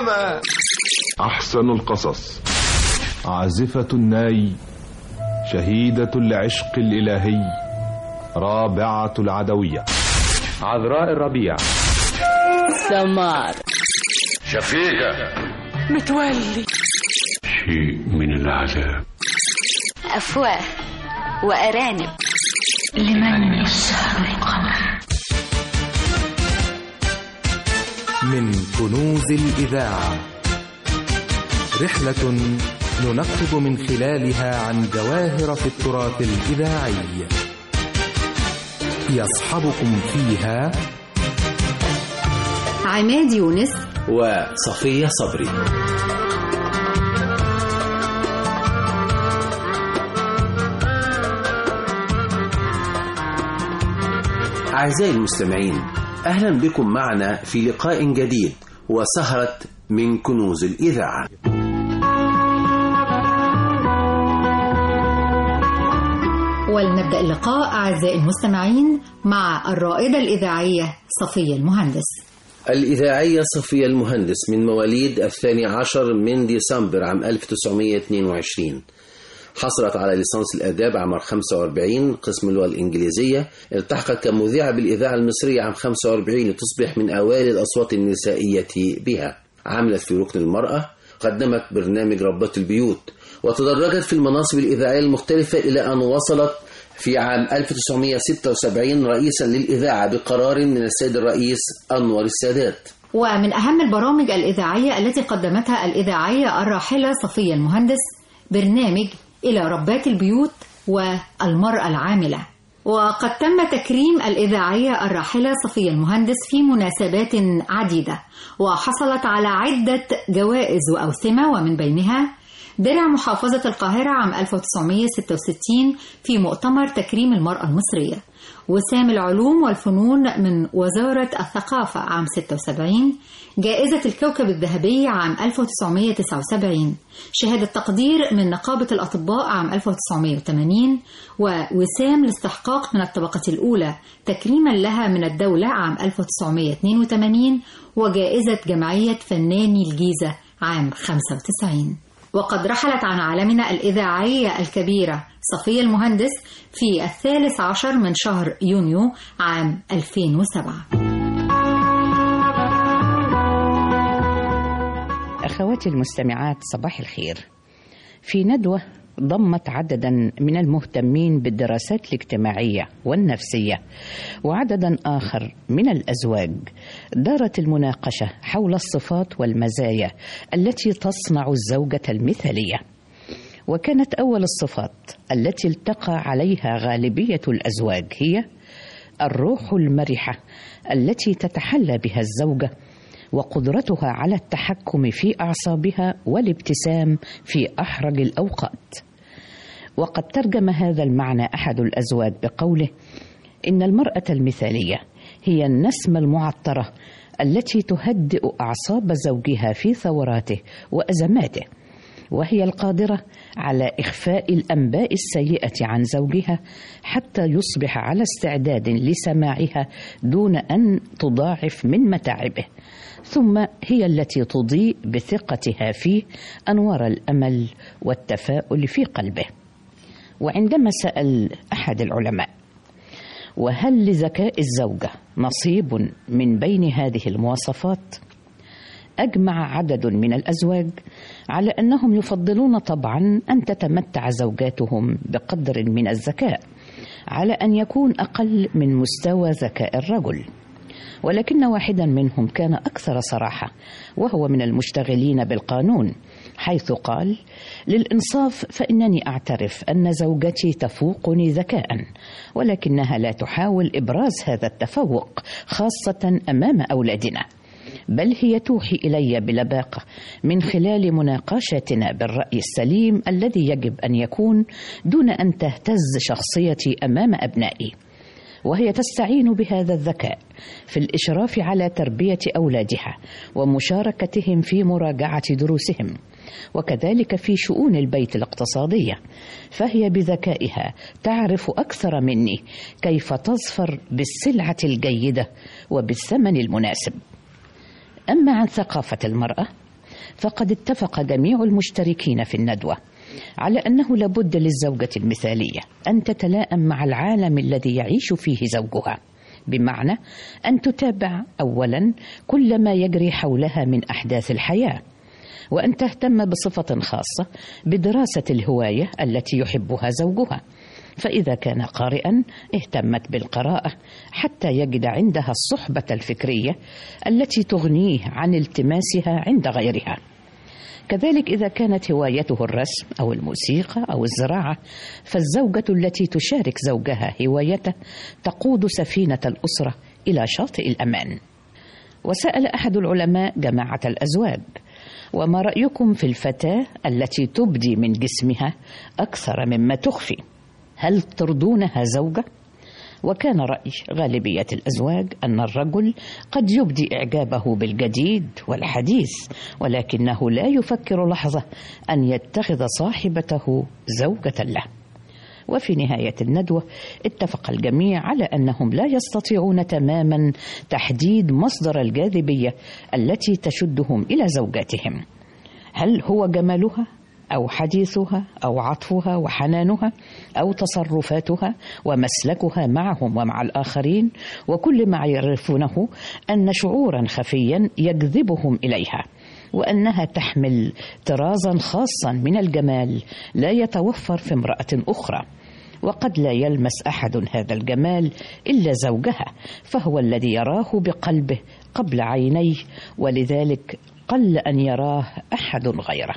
السماء أحسن القصص عازفة الناي شهيدة العشق الإلهي رابعة العدوية عذراء الربيع سمار شفيقة متولي شيء من العذاب أفواه وأرانب لمن يسهر القمر من كنوز الإذاعة رحلة ننقب من خلالها عن جواهر في التراث الإذاعي يصحبكم فيها عماد يونس وصفية صبري أعزائي المستمعين أهلا بكم معنا في لقاء جديد وسهرة من كنوز الإذاعة ولنبدأ اللقاء أعزائي المستمعين مع الرائدة الإذاعية صفية المهندس الإذاعية صفية المهندس من مواليد الثاني عشر من ديسمبر عام 1922 حصلت على ليسانس الآداب عام 45 قسم اللغة الإنجليزية التحقت كمذيعة بالإذاعة المصرية عام 45 لتصبح من أوائل الأصوات النسائية بها عملت في ركن المرأة قدمت برنامج ربات البيوت وتدرجت في المناصب الإذاعية المختلفة إلى أن وصلت في عام 1976 رئيسا للإذاعة بقرار من السيد الرئيس أنور السادات ومن أهم البرامج الإذاعية التي قدمتها الإذاعية الراحلة صفية المهندس برنامج إلى ربات البيوت والمرأة العاملة وقد تم تكريم الإذاعية الراحلة صفية المهندس في مناسبات عديدة وحصلت على عدة جوائز وأوسمة ومن بينها درع محافظة القاهرة عام 1966 في مؤتمر تكريم المرأة المصرية وسام العلوم والفنون من وزارة الثقافة عام 76 جائزة الكوكب الذهبي عام 1979 شهادة تقدير من نقابة الأطباء عام 1980 ووسام الاستحقاق من الطبقة الأولى تكريما لها من الدولة عام 1982 وجائزة جمعية فناني الجيزة عام 95 وقد رحلت عن عالمنا الإذاعية الكبيرة صفية المهندس في الثالث عشر من شهر يونيو عام 2007 أخواتي المستمعات صباح الخير في ندوة ضمت عددا من المهتمين بالدراسات الاجتماعية والنفسية وعددا آخر من الأزواج دارت المناقشة حول الصفات والمزايا التي تصنع الزوجة المثالية وكانت أول الصفات التي التقى عليها غالبية الأزواج هي الروح المرحة التي تتحلى بها الزوجة وقدرتها على التحكم في اعصابها والابتسام في احرج الاوقات وقد ترجم هذا المعنى احد الازواج بقوله ان المراه المثاليه هي النسمه المعطره التي تهدئ اعصاب زوجها في ثوراته وازماته وهي القادره على اخفاء الانباء السيئه عن زوجها حتى يصبح على استعداد لسماعها دون ان تضاعف من متاعبه ثم هي التي تضيء بثقتها فيه انوار الامل والتفاؤل في قلبه وعندما سال احد العلماء وهل لذكاء الزوجه نصيب من بين هذه المواصفات اجمع عدد من الازواج على انهم يفضلون طبعا ان تتمتع زوجاتهم بقدر من الذكاء على ان يكون اقل من مستوى ذكاء الرجل ولكن واحدا منهم كان اكثر صراحه وهو من المشتغلين بالقانون حيث قال للانصاف فانني اعترف ان زوجتي تفوقني ذكاء ولكنها لا تحاول ابراز هذا التفوق خاصه امام اولادنا بل هي توحي الي بلباقه من خلال مناقشتنا بالراي السليم الذي يجب ان يكون دون ان تهتز شخصيتي امام ابنائي وهي تستعين بهذا الذكاء في الاشراف على تربيه اولادها ومشاركتهم في مراجعه دروسهم وكذلك في شؤون البيت الاقتصاديه فهي بذكائها تعرف اكثر مني كيف تظفر بالسلعه الجيده وبالثمن المناسب اما عن ثقافه المراه فقد اتفق جميع المشتركين في الندوة على أنه لابد للزوجة المثالية أن تتلائم مع العالم الذي يعيش فيه زوجها بمعنى أن تتابع أولا كل ما يجري حولها من أحداث الحياة وأن تهتم بصفة خاصة بدراسة الهواية التي يحبها زوجها فإذا كان قارئا اهتمت بالقراءة حتى يجد عندها الصحبة الفكرية التي تغنيه عن التماسها عند غيرها كذلك إذا كانت هوايته الرسم أو الموسيقى أو الزراعة فالزوجة التي تشارك زوجها هوايته تقود سفينة الأسرة إلى شاطئ الأمان وسأل أحد العلماء جماعة الأزواج وما رأيكم في الفتاة التي تبدي من جسمها أكثر مما تخفي هل ترضونها زوجة؟ وكان رأي غالبية الأزواج أن الرجل قد يبدي إعجابه بالجديد والحديث ولكنه لا يفكر لحظة أن يتخذ صاحبته زوجة له وفي نهاية الندوة اتفق الجميع على أنهم لا يستطيعون تماما تحديد مصدر الجاذبية التي تشدهم إلى زوجاتهم هل هو جمالها أو حديثها أو عطفها وحنانها أو تصرفاتها ومسلكها معهم ومع الآخرين وكل ما يعرفونه أن شعورا خفيا يجذبهم إليها وأنها تحمل طرازا خاصا من الجمال لا يتوفر في امرأة أخرى وقد لا يلمس أحد هذا الجمال إلا زوجها فهو الذي يراه بقلبه قبل عينيه ولذلك قل أن يراه أحد غيره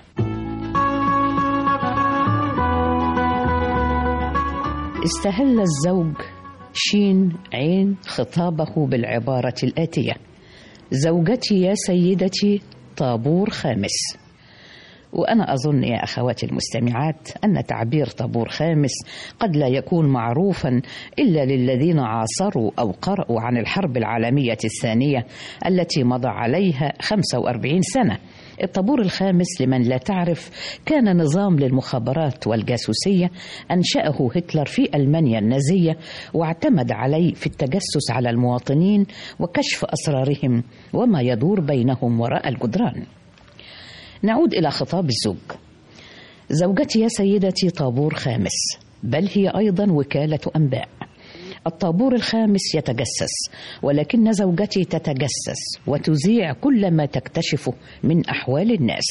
استهل الزوج شين عين خطابه بالعبارة الآتية زوجتي يا سيدتي طابور خامس وأنا أظن يا أخواتي المستمعات أن تعبير طابور خامس قد لا يكون معروفا إلا للذين عاصروا أو قرأوا عن الحرب العالمية الثانية التي مضى عليها 45 سنة الطابور الخامس لمن لا تعرف كان نظام للمخابرات والجاسوسية أنشأه هتلر في ألمانيا النازية واعتمد عليه في التجسس على المواطنين وكشف أسرارهم وما يدور بينهم وراء الجدران نعود إلى خطاب الزوج زوجتي يا سيدتي طابور خامس بل هي أيضا وكالة أنباء الطابور الخامس يتجسس ولكن زوجتي تتجسس وتذيع كل ما تكتشفه من أحوال الناس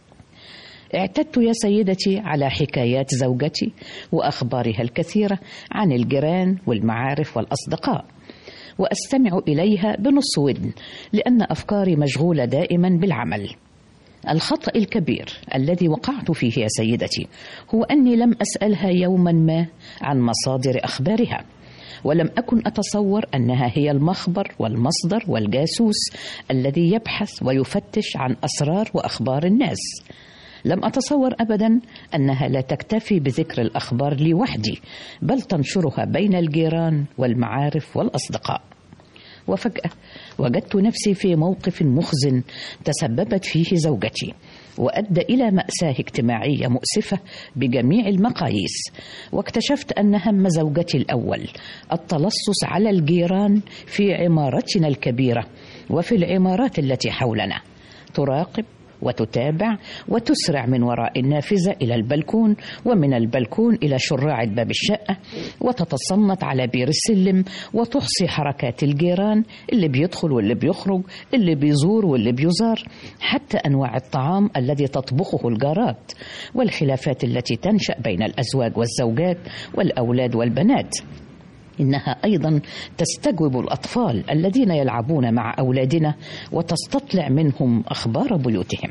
اعتدت يا سيدتي على حكايات زوجتي وأخبارها الكثيرة عن الجيران والمعارف والأصدقاء وأستمع إليها بنص ودن لأن أفكاري مشغولة دائما بالعمل الخطأ الكبير الذي وقعت فيه يا سيدتي هو أني لم أسألها يوما ما عن مصادر أخبارها ولم أكن أتصور أنها هي المخبر والمصدر والجاسوس الذي يبحث ويفتش عن أسرار وأخبار الناس لم أتصور أبدا أنها لا تكتفي بذكر الأخبار لي وحدي بل تنشرها بين الجيران والمعارف والأصدقاء وفجأة وجدت نفسي في موقف مخزن تسببت فيه زوجتي وأدى إلى مأساة اجتماعية مؤسفة بجميع المقاييس واكتشفت أن هم زوجتي الأول التلصص على الجيران في عمارتنا الكبيرة وفي العمارات التي حولنا تراقب وتتابع وتسرع من وراء النافذة إلى البلكون ومن البلكون إلى شراعة باب الشقة وتتصنت على بير السلم وتحصي حركات الجيران اللي بيدخل واللي بيخرج اللي بيزور واللي بيزار حتى أنواع الطعام الذي تطبخه الجارات والخلافات التي تنشأ بين الأزواج والزوجات والأولاد والبنات إنها أيضا تستجوب الأطفال الذين يلعبون مع أولادنا وتستطلع منهم أخبار بيوتهم.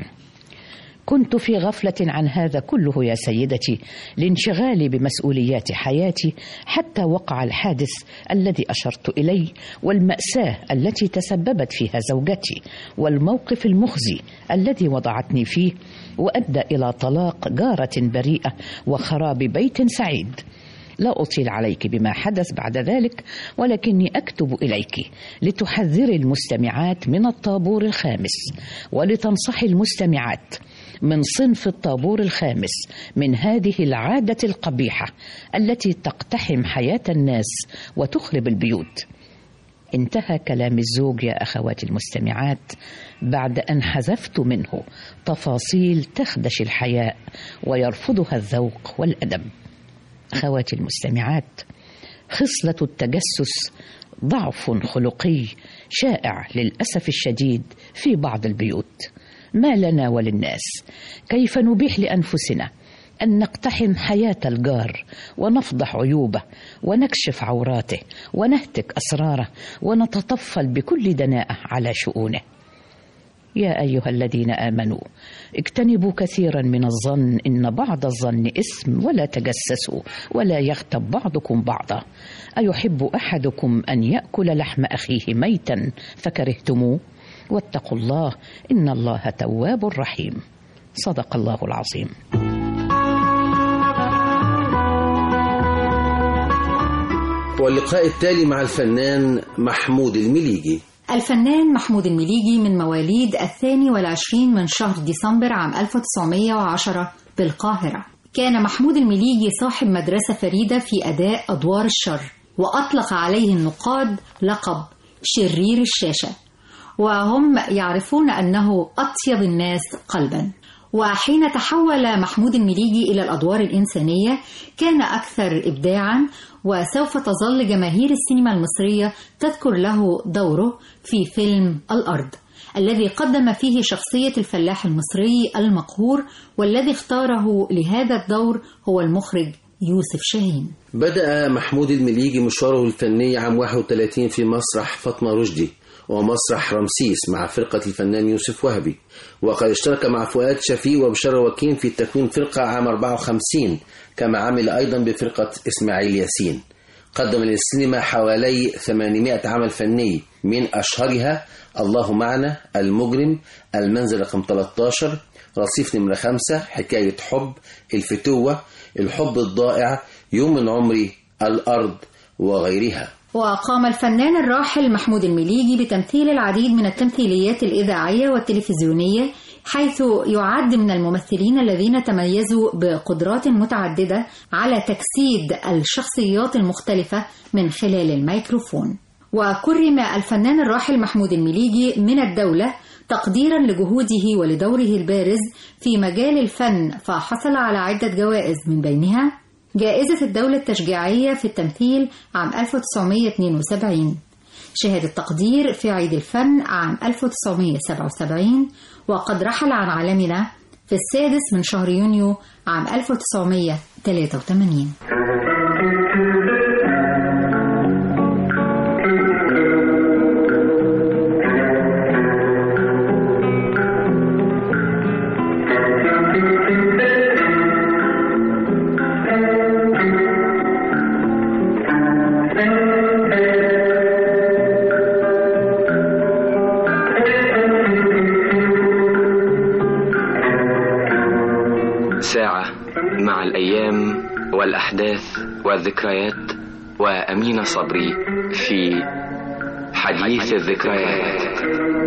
كنت في غفلة عن هذا كله يا سيدتي لانشغالي بمسؤوليات حياتي حتى وقع الحادث الذي أشرت إليه والمأساة التي تسببت فيها زوجتي والموقف المخزي الذي وضعتني فيه وأدى إلى طلاق جارة بريئة وخراب بيت سعيد. لا أطيل عليك بما حدث بعد ذلك ولكني أكتب إليك لتحذري المستمعات من الطابور الخامس ولتنصحي المستمعات من صنف الطابور الخامس من هذه العادة القبيحة التي تقتحم حياة الناس وتخرب البيوت انتهى كلام الزوج يا أخواتي المستمعات بعد أن حذفت منه تفاصيل تخدش الحياء ويرفضها الذوق والأدب أخواتي المستمعات خصلة التجسس ضعف خلقي شائع للأسف الشديد في بعض البيوت ما لنا وللناس كيف نبيح لأنفسنا أن نقتحم حياة الجار ونفضح عيوبه ونكشف عوراته ونهتك أسراره ونتطفل بكل دناءة على شؤونه يا أيها الذين آمنوا اجتنبوا كثيرا من الظن إن بعض الظن إثم ولا تجسسوا ولا يغتب بعضكم بعضا أيحب أحدكم أن يأكل لحم أخيه ميتا فكرهتموه واتقوا الله إن الله تواب رحيم صدق الله العظيم واللقاء التالي مع الفنان محمود المليجي الفنان محمود المليجي من مواليد الثاني والعشرين من شهر ديسمبر عام 1910 بالقاهرة كان محمود المليجي صاحب مدرسة فريدة في أداء أدوار الشر وأطلق عليه النقاد لقب شرير الشاشة وهم يعرفون أنه أطيب الناس قلبا وحين تحول محمود المليجي إلى الأدوار الإنسانية كان أكثر إبداعا وسوف تظل جماهير السينما المصرية تذكر له دوره في فيلم الأرض الذي قدم فيه شخصية الفلاح المصري المقهور والذي اختاره لهذا الدور هو المخرج يوسف شاهين بدأ محمود المليجي مشواره الفني عام 31 في مسرح فاطمة رشدي ومسرح رمسيس مع فرقة الفنان يوسف وهبي وقد اشترك مع فؤاد شفيق وبشار وكيم في تكوين فرقة عام 54 كما عمل أيضا بفرقة إسماعيل ياسين قدم للسينما حوالي 800 عمل فني من أشهرها الله معنا المجرم المنزل رقم 13 رصيف نمرة 5 حكاية حب الفتوة الحب الضائع يوم من عمري الأرض وغيرها وقام الفنان الراحل محمود المليجي بتمثيل العديد من التمثيليات الإذاعية والتلفزيونية حيث يعد من الممثلين الذين تميزوا بقدرات متعددة على تجسيد الشخصيات المختلفة من خلال الميكروفون وكرم الفنان الراحل محمود المليجي من الدولة تقديرا لجهوده ولدوره البارز في مجال الفن فحصل على عدة جوائز من بينها جائزة الدولة التشجيعية في التمثيل عام 1972 شهادة تقدير في عيد الفن عام 1977 وقد رحل عن عالمنا في السادس من شهر يونيو عام 1983 ساعة مع الأيام والأحداث والذكريات وأمين صبري في حديث الذكريات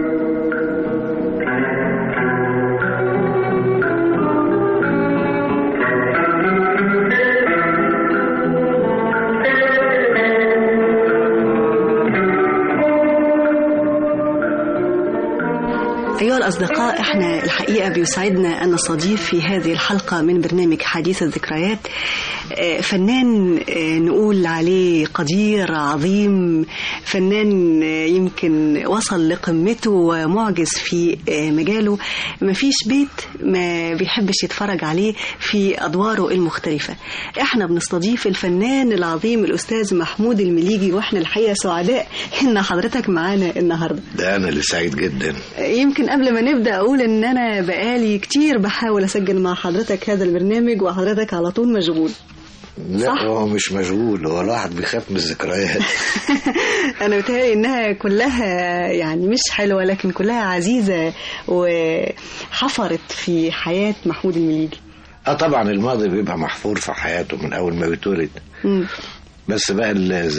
أيها الأصدقاء احنا الحقيقة بيسعدنا أن نستضيف في هذه الحلقة من برنامج حديث الذكريات آه، فنان آه، نقول عليه قدير عظيم فنان آه، يمكن وصل لقمته ومعجز في آه، مجاله مفيش بيت ما بيحبش يتفرج عليه في أدواره المختلفة احنا بنستضيف الفنان العظيم الأستاذ محمود المليجي واحنا الحقيقة سعداء إن حضرتك معانا النهاردة ده انا اللي سعيد جدا يمكن قبل ما نبدا اقول ان انا بقالي كتير بحاول اسجل مع حضرتك هذا البرنامج وحضرتك على طول مشغول لا صح؟ هو مش مشغول هو الواحد بيخاف من الذكريات انا بتهيألي انها كلها يعني مش حلوه لكن كلها عزيزه وحفرت في حياه محمود المليجي اه طبعا الماضي بيبقى محفور في حياته من اول ما بيتولد مم. بس بقى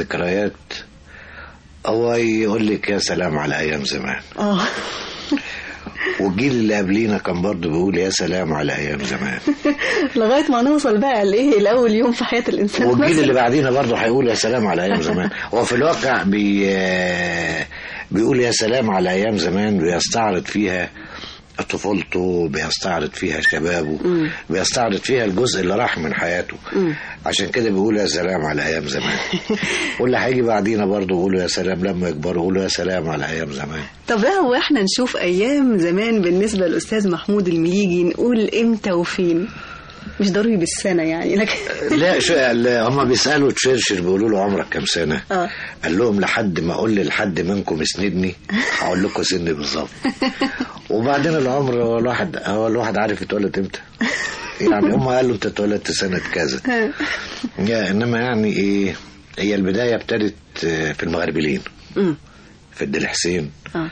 الذكريات هو يقول لك يا سلام على ايام زمان اه والجيل اللي قبلينا كان برضه بيقول يا سلام على ايام زمان لغايه ما نوصل بقى لايه لاول يوم في حياه الانسان والجيل مثلاً. اللي بعدينا برضه هيقول يا سلام على ايام زمان هو في الواقع بي بيقول يا سلام على ايام زمان بيستعرض فيها طفولته بيستعرض فيها شبابه مم. بيستعرض فيها الجزء اللي راح من حياته مم. عشان كده بيقول يا سلام على ايام زمان واللي هيجي بعدينا برضه يقولوا يا سلام لما يكبروا يقولوا يا سلام على ايام زمان طب بقى هو احنا نشوف ايام زمان بالنسبه للاستاذ محمود المليجي نقول امتى وفين مش ضروري بالسنه يعني لكن لا شو لا، هم بيسالوا تشرشل بيقولوا له عمرك كام سنه اه قال لهم لحد ما اقول لحد منكم اسندني هقول لكم سني بالظبط وبعدين العمر هو الواحد هو الواحد عارف اتولد امتى يعني هم قالوا انت اتولدت سنه كذا يا انما يعني ايه هي البدايه ابتدت آه، في المغربلين أمم. في الدل حسين اه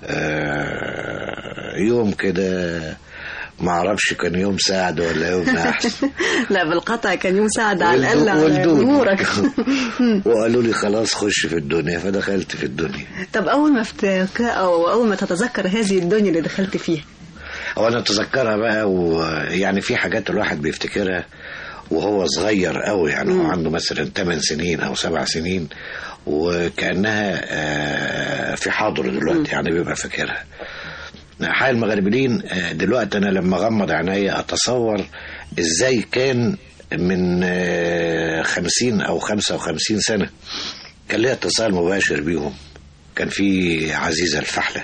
آه، يوم كده ما اعرفش كان يوم سعد ولا يوم نحس لا بالقطع كان يوم سعد على الاقل على والدود. نورك وقالوا لي خلاص خش في الدنيا فدخلت في الدنيا طب اول ما افتك او اول ما تتذكر هذه الدنيا اللي دخلت فيها هو انا اتذكرها بقى ويعني في حاجات الواحد بيفتكرها وهو صغير قوي يعني هو عنده مثلا 8 سنين او 7 سنين وكانها آه، في حاضر دلوقتي يعني بيبقى فاكرها حال المغربلين آه، دلوقتي انا لما اغمض عينيا اتصور ازاي كان من آه، 50 او 55 سنه كان ليا اتصال مباشر بيهم كان في عزيزه الفحله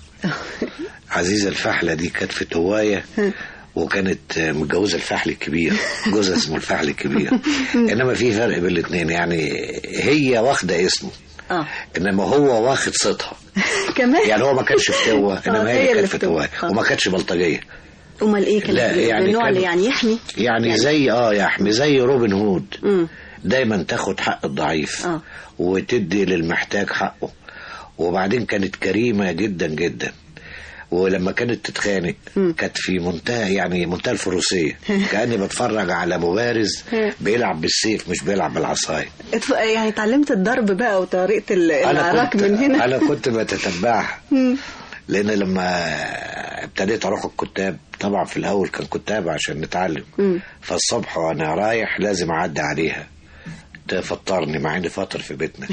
عزيزة الفحلة دي كانت في تواية وكانت متجوزة الفحل الكبير جوزها اسمه الفحل الكبير انما في فرق بين الاثنين يعني هي واخدة اسمه اه انما هو واخد صيتها كمان يعني هو ما كانش في توة آه، انما هي هي اللي كانت في في توة. تواية آه. وما كانتش بلطجية امال ايه كان لا، يعني النوع كان- اللي يعني يحمي يعني, يعني- زي اه يا احمي زي روبن هود امم دايما تاخد حق الضعيف اه وتدي للمحتاج حقه وبعدين كانت كريمة جدا جدا ولما كانت تتخانق كانت في منتهى يعني منتهى الفروسية كأني بتفرج على مبارز بيلعب بالسيف مش بيلعب بالعصاية اتف- يعني اتعلمت الضرب بقى وطريقه ال- العراك كنت من هنا أنا كنت بتتبعها مم. لأن لما ابتديت أروح الكتاب طبعا في الأول كان كتاب عشان نتعلم مم. فالصبح وأنا رايح لازم أعدي عليها تفطرني مع إني فاطر في بيتنا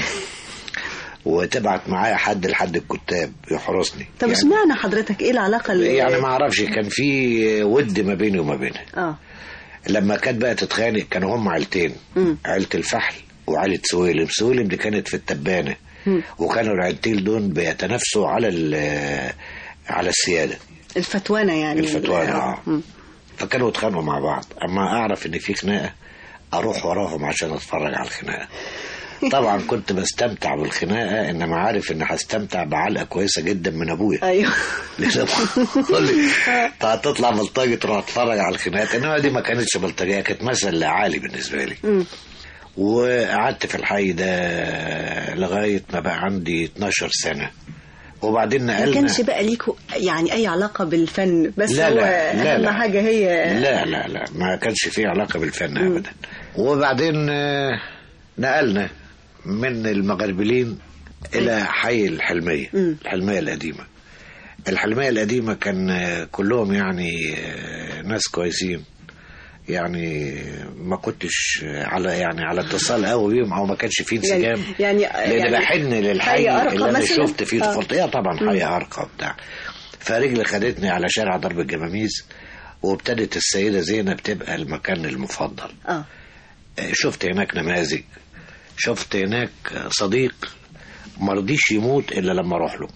وتبعت معايا حد لحد الكتاب يحرسني طب يعني, اشمعنى حضرتك ايه العلاقه اللي يعني ما اعرفش كان في ود ما بيني وما بينها اه لما كانت بقى تتخانق كانوا هم عيلتين مم. عيلة الفحل وعيلة سويلم سويلم دي كانت في التبانة مم. وكانوا العيلتين دول بيتنافسوا على ال- على السيادة الفتوانه يعني الفتوانة اه مم. فكانوا يتخانقوا مع بعض اما اعرف ان في خناقة اروح وراهم عشان اتفرج على الخناقة طبعا كنت بستمتع بالخناقة انما عارف ان هستمتع بعلقة كويسة جدا من ابويا ايوه لأنه بيقول لي "أنت هتطلع بلطجي تروح تتفرج على الخناقات انما دي ما كانتش بلطجيه كانت مثل عالي بالنسبه لي مم. وقعدت في الحي ده لغايه ما بقى عندي 12 سنه وبعدين ما نقلنا كانش بقى ليكوا يعني اي علاقه بالفن بس لا هو لا لا اهم لا. حاجه هي لا لا لا ما كانش فيه علاقه بالفن ابدا وبعدين آه، نقلنا من المغربلين الى حي الحلميه مم. الحلميه القديمه الحلميه القديمه كان آه، كلهم يعني آه، ناس كويسين يعني ما كنتش على يعني على اتصال قوي بيهم او ما كانش فيه انسجام يعني لان يعني بحن للحي حي أرقى اللي انا مثلاً؟ شفت فيه آه. طفولتي اه طبعا مم. حي ارقى وبتاع فرجلي خدتني على شارع ضرب الجماميز وابتدت السيده زينب تبقى المكان المفضل اه شفت هناك نماذج شفت هناك صديق مرضيش يموت الا لما اروح له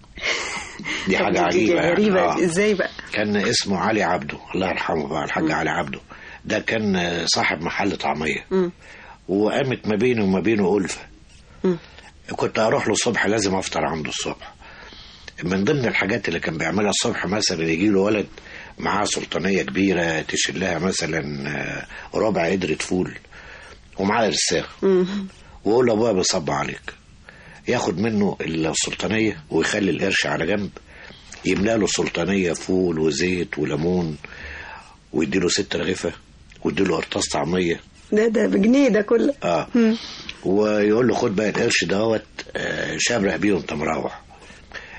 دي طب حاجه دي عجيبه يعني. غريبه آه. ازاي بقى كان اسمه علي عبده الله يرحمه بقى الحاج علي عبده ده كان صاحب محل طعميه مم. وقامت ما بيني وما بينه ألفة مم. كنت أروح له الصبح لازم أفطر عنده الصبح من ضمن الحاجات اللي كان بيعملها الصبح مثلا يجي له ولد معاه سلطانية كبيرة تشيل لها مثلا آه، ربع قدرة فول ومعاه رساخ مم. ويقول له أبويا بيصب عليك ياخد منه السلطانية ويخلي القرش على جنب يملأ له سلطانية فول وزيت وليمون ويديله ست رغيفة ويديله قرطاس طعمية ده ده بجنيه ده كله اه مم. ويقول له خد بقى القرش دوت آه، شبرق بيه وانت مروح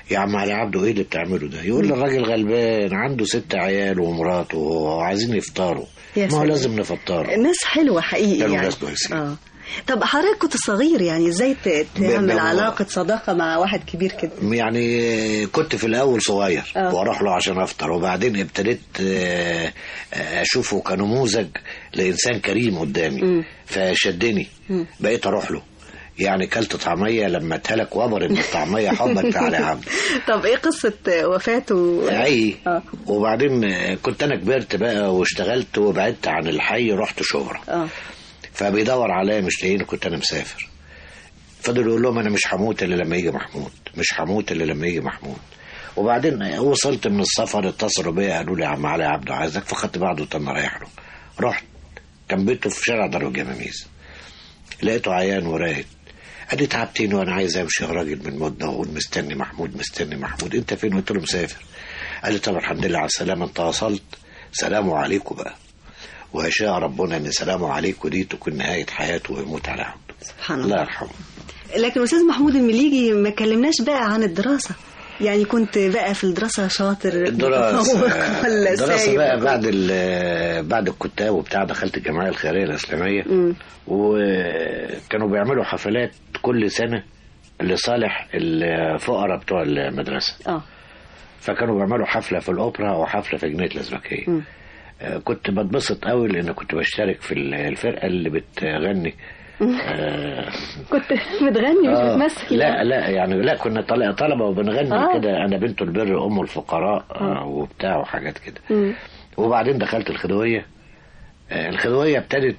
يا عم علي عبده ايه اللي بتعمله ده يقول لي الراجل غلبان عنده ست عيال ومراته وعايزين يفطروا يا ما هو سلام. لازم نفطره ناس حلوة حقيقي كانوا يعني ناس كويسين. اه طب حضرتك كنت صغير يعني ازاي ت- تعمل بابا. علاقة صداقة مع واحد كبير كده يعني كنت في الاول صغير آه. واروح له عشان افطر وبعدين ابتديت آه، آه، اشوفه كنموذج لانسان كريم قدامي فشدني مم. بقيت اروح له يعني كلت طعميه لما اتهلك وبر ان الطعميه حبا في علي عبد طب ايه قصة وفاته عي اه وبعدين آه، كنت انا كبرت بقى واشتغلت وبعدت عن الحي رحت شبرا اه فبيدور عليا مش لاقيني كنت انا مسافر فضل يقول لهم انا مش هموت الا لما يجي محمود مش هموت الا لما يجي محمود وبعدين وصلت من السفر اتصلوا بيا قالوا لي يا عم علي عبده عايزك فخدت بعضه وتم رايح له رحت كان بيته في شارع دار الجماميز لقيته عيان وراقد قال لي تعبتني وانا عايز امشي يا راجل من مده واقول مستني محمود مستني محمود انت فين قلت له مسافر قال لي طب الحمد لله على السلامه انت وصلت سلام عليكم بقى ويشاء ربنا ان سلام عليكم دي تكون نهايه حياته ويموت على عبده سبحان الله الله يرحمه لكن استاذ محمود المليجي ما كلمناش بقى عن الدراسة يعني كنت بقى في الدراسة شاطر الدراسة متفوق ولا الدراسة سايب بقى بعد ال- بعد الكتاب وبتاع دخلت الجمعية الخيرية الإسلامية مم. وكانوا بيعملوا حفلات كل سنة لصالح الفقراء بتوع المدرسة اه فكانوا بيعملوا حفلة في الأوبرا وحفلة في جنينة الأزبكية مم. آه، كنت بتبسط قوي لأن كنت بشترك في الفرقة اللي بتغني آه، كنت بتغني مش آه، بتمثل لا لا يعني لا كنا طل- طلبة وبنغني آه. كده أنا بنت البر أم الفقراء آه، وبتاع وحاجات كده مم. وبعدين دخلت الخدوية آه، الخدوية ابتدت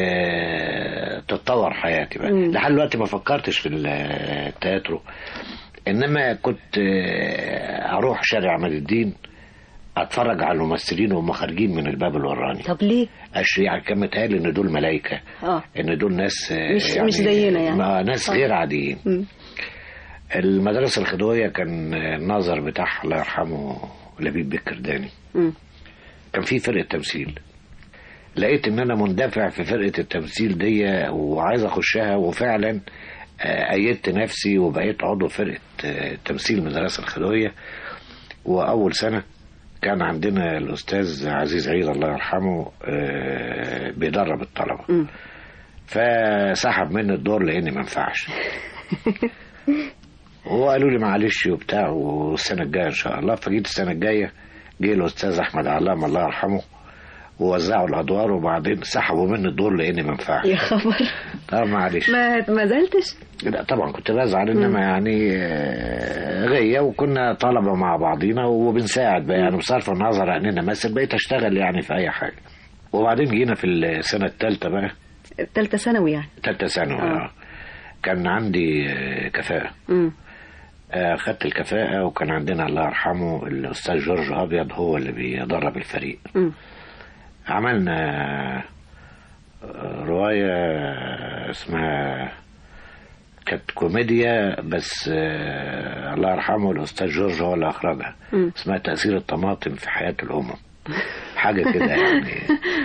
آه، تتطور حياتي بقى مم. لحد دلوقتي ما فكرتش في التياترو انما كنت آه، اروح شارع عماد الدين اتفرج على الممثلين وهم خارجين من الباب الوراني طب ليه أش يعني كان متهيألي ان دول ملائكه اه ان دول ناس آه، مش- مش زينا يعني. ما- ناس آه. غير عاديين مم. المدرسه الخدويه كان الناظر بتاعها الله يرحمه لبيب بكرداني مم. كان في فرقه تمثيل لقيت ان انا مندفع في فرقه التمثيل دي وعايز اخشها وفعلا آه، ايدت نفسي وبقيت عضو فرقه آه، تمثيل المدرسه الخدويه واول سنه كان عندنا الاستاذ عزيز عيد الله يرحمه آه، بيدرب الطلبه مم. فسحب مني الدور لاني ما ينفعش وقالوا لي معلش وبتاع والسنه الجايه ان شاء الله فجيت السنه الجايه جه الاستاذ احمد علام الله يرحمه ووزعوا الادوار وبعدين سحبوا مني الدور لاني ما ينفعش يا خبر اه معلش ما ما زلتش لا طبعا كنت بزعل انما يعني آه، غيه وكنا طلبه مع بعضينا وبنساعد بقى يعني بصرف النظر عن اني امثل بقيت اشتغل يعني في اي حاجه وبعدين جينا في السنه الثالثه بقى الثالثة ثانوي يعني ثالثه ثانوي آه. آه. كان عندي آه، كفاءه مم. آه، خدت الكفاءة وكان عندنا الله يرحمه الأستاذ جورج أبيض هو اللي بيدرب الفريق مم. عملنا آه، رواية اسمها كانت كوميديا بس آه، الله يرحمه الأستاذ جورج هو اللي أخرجها مم. اسمها تأثير الطماطم في حياة الأمم حاجة كده يعني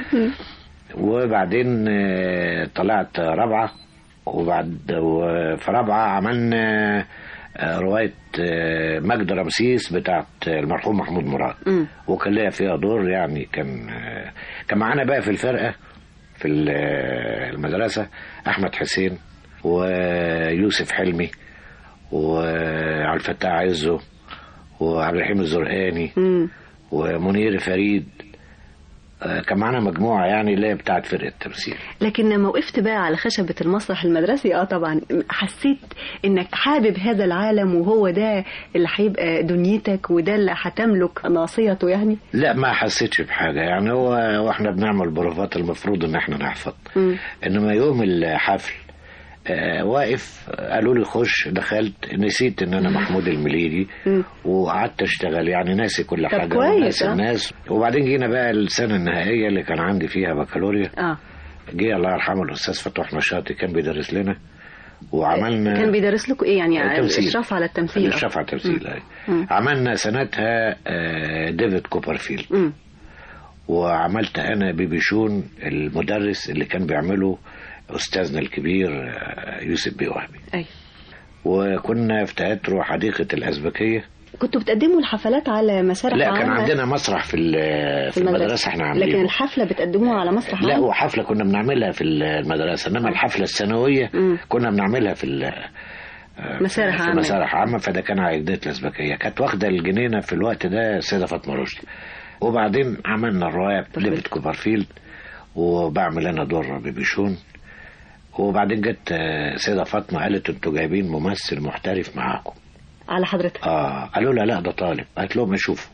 وبعدين آه، طلعت رابعة وبعد وفي رابعة عملنا آه، رواية آه، مجد رمسيس بتاعت المرحوم محمود مراد مم. وكان ليا فيها دور يعني كان آه، كان معانا بقى في الفرقة في ال- آه، المدرسة أحمد حسين ويوسف حلمي وعبد الفتاح عزه وعبد الرحيم الزرقاني مم. ومنير فريد آه، كان معانا مجموعة يعني اللي هي بتاعت فرقة تمثيل لكن لما وقفت بقى على خشبة المسرح المدرسي اه طبعا حسيت انك حابب هذا العالم وهو ده اللي هيبقى دنيتك وده اللي هتملك ناصيته يعني لا ما حسيتش بحاجة يعني هو واحنا بنعمل بروفات المفروض ان احنا نحفظ مم. انما يوم الحفل آه واقف قالوا لي خش دخلت نسيت ان انا محمود المليجي مم. وقعدت اشتغل يعني ناسي كل طب حاجه كويس، وناسي آه. الناس وبعدين جينا بقى السنه النهائيه اللي كان عندي فيها بكالوريا اه جه الله يرحمه الاستاذ فتوح نشاطي كان بيدرس لنا وعملنا كان بيدرس لكم ايه يعني التمثيل. الاشراف على التمثيل آه. الاشراف على التمثيل أي. مم. عملنا سنتها آه، ديفيد كوبرفيلد مم. وعملت انا بيبي شون المدرس اللي كان بيعمله استاذنا الكبير آه، يوسف بيه وهبي اي وكنا في تياترو حديقة الأزبكية كنتوا بتقدموا الحفلات على مسارح لا كان عامة عندنا مسرح في ال- في المدرسة احنا عاملين لكن الحفلة بتقدموها على مسرح لا عام؟ وحفلة كنا بنعملها في المدرسة انما الحفلة السنوية كنا بنعملها في ال- مسارح في عامة مسارح عامة فده كان على جدية الأزبكية كانت واخدة الجنينة في الوقت ده السيدة فاطمة رشدي وبعدين عملنا الرواية ليفت كوبرفيلد وبعمل أنا دور بيبيشون وبعدين جت آه، سيدة فاطمة قالت انتوا جايبين ممثل محترف معاكم على حضرتك اه قالوا لها لا ده طالب قالت لهم اشوفوا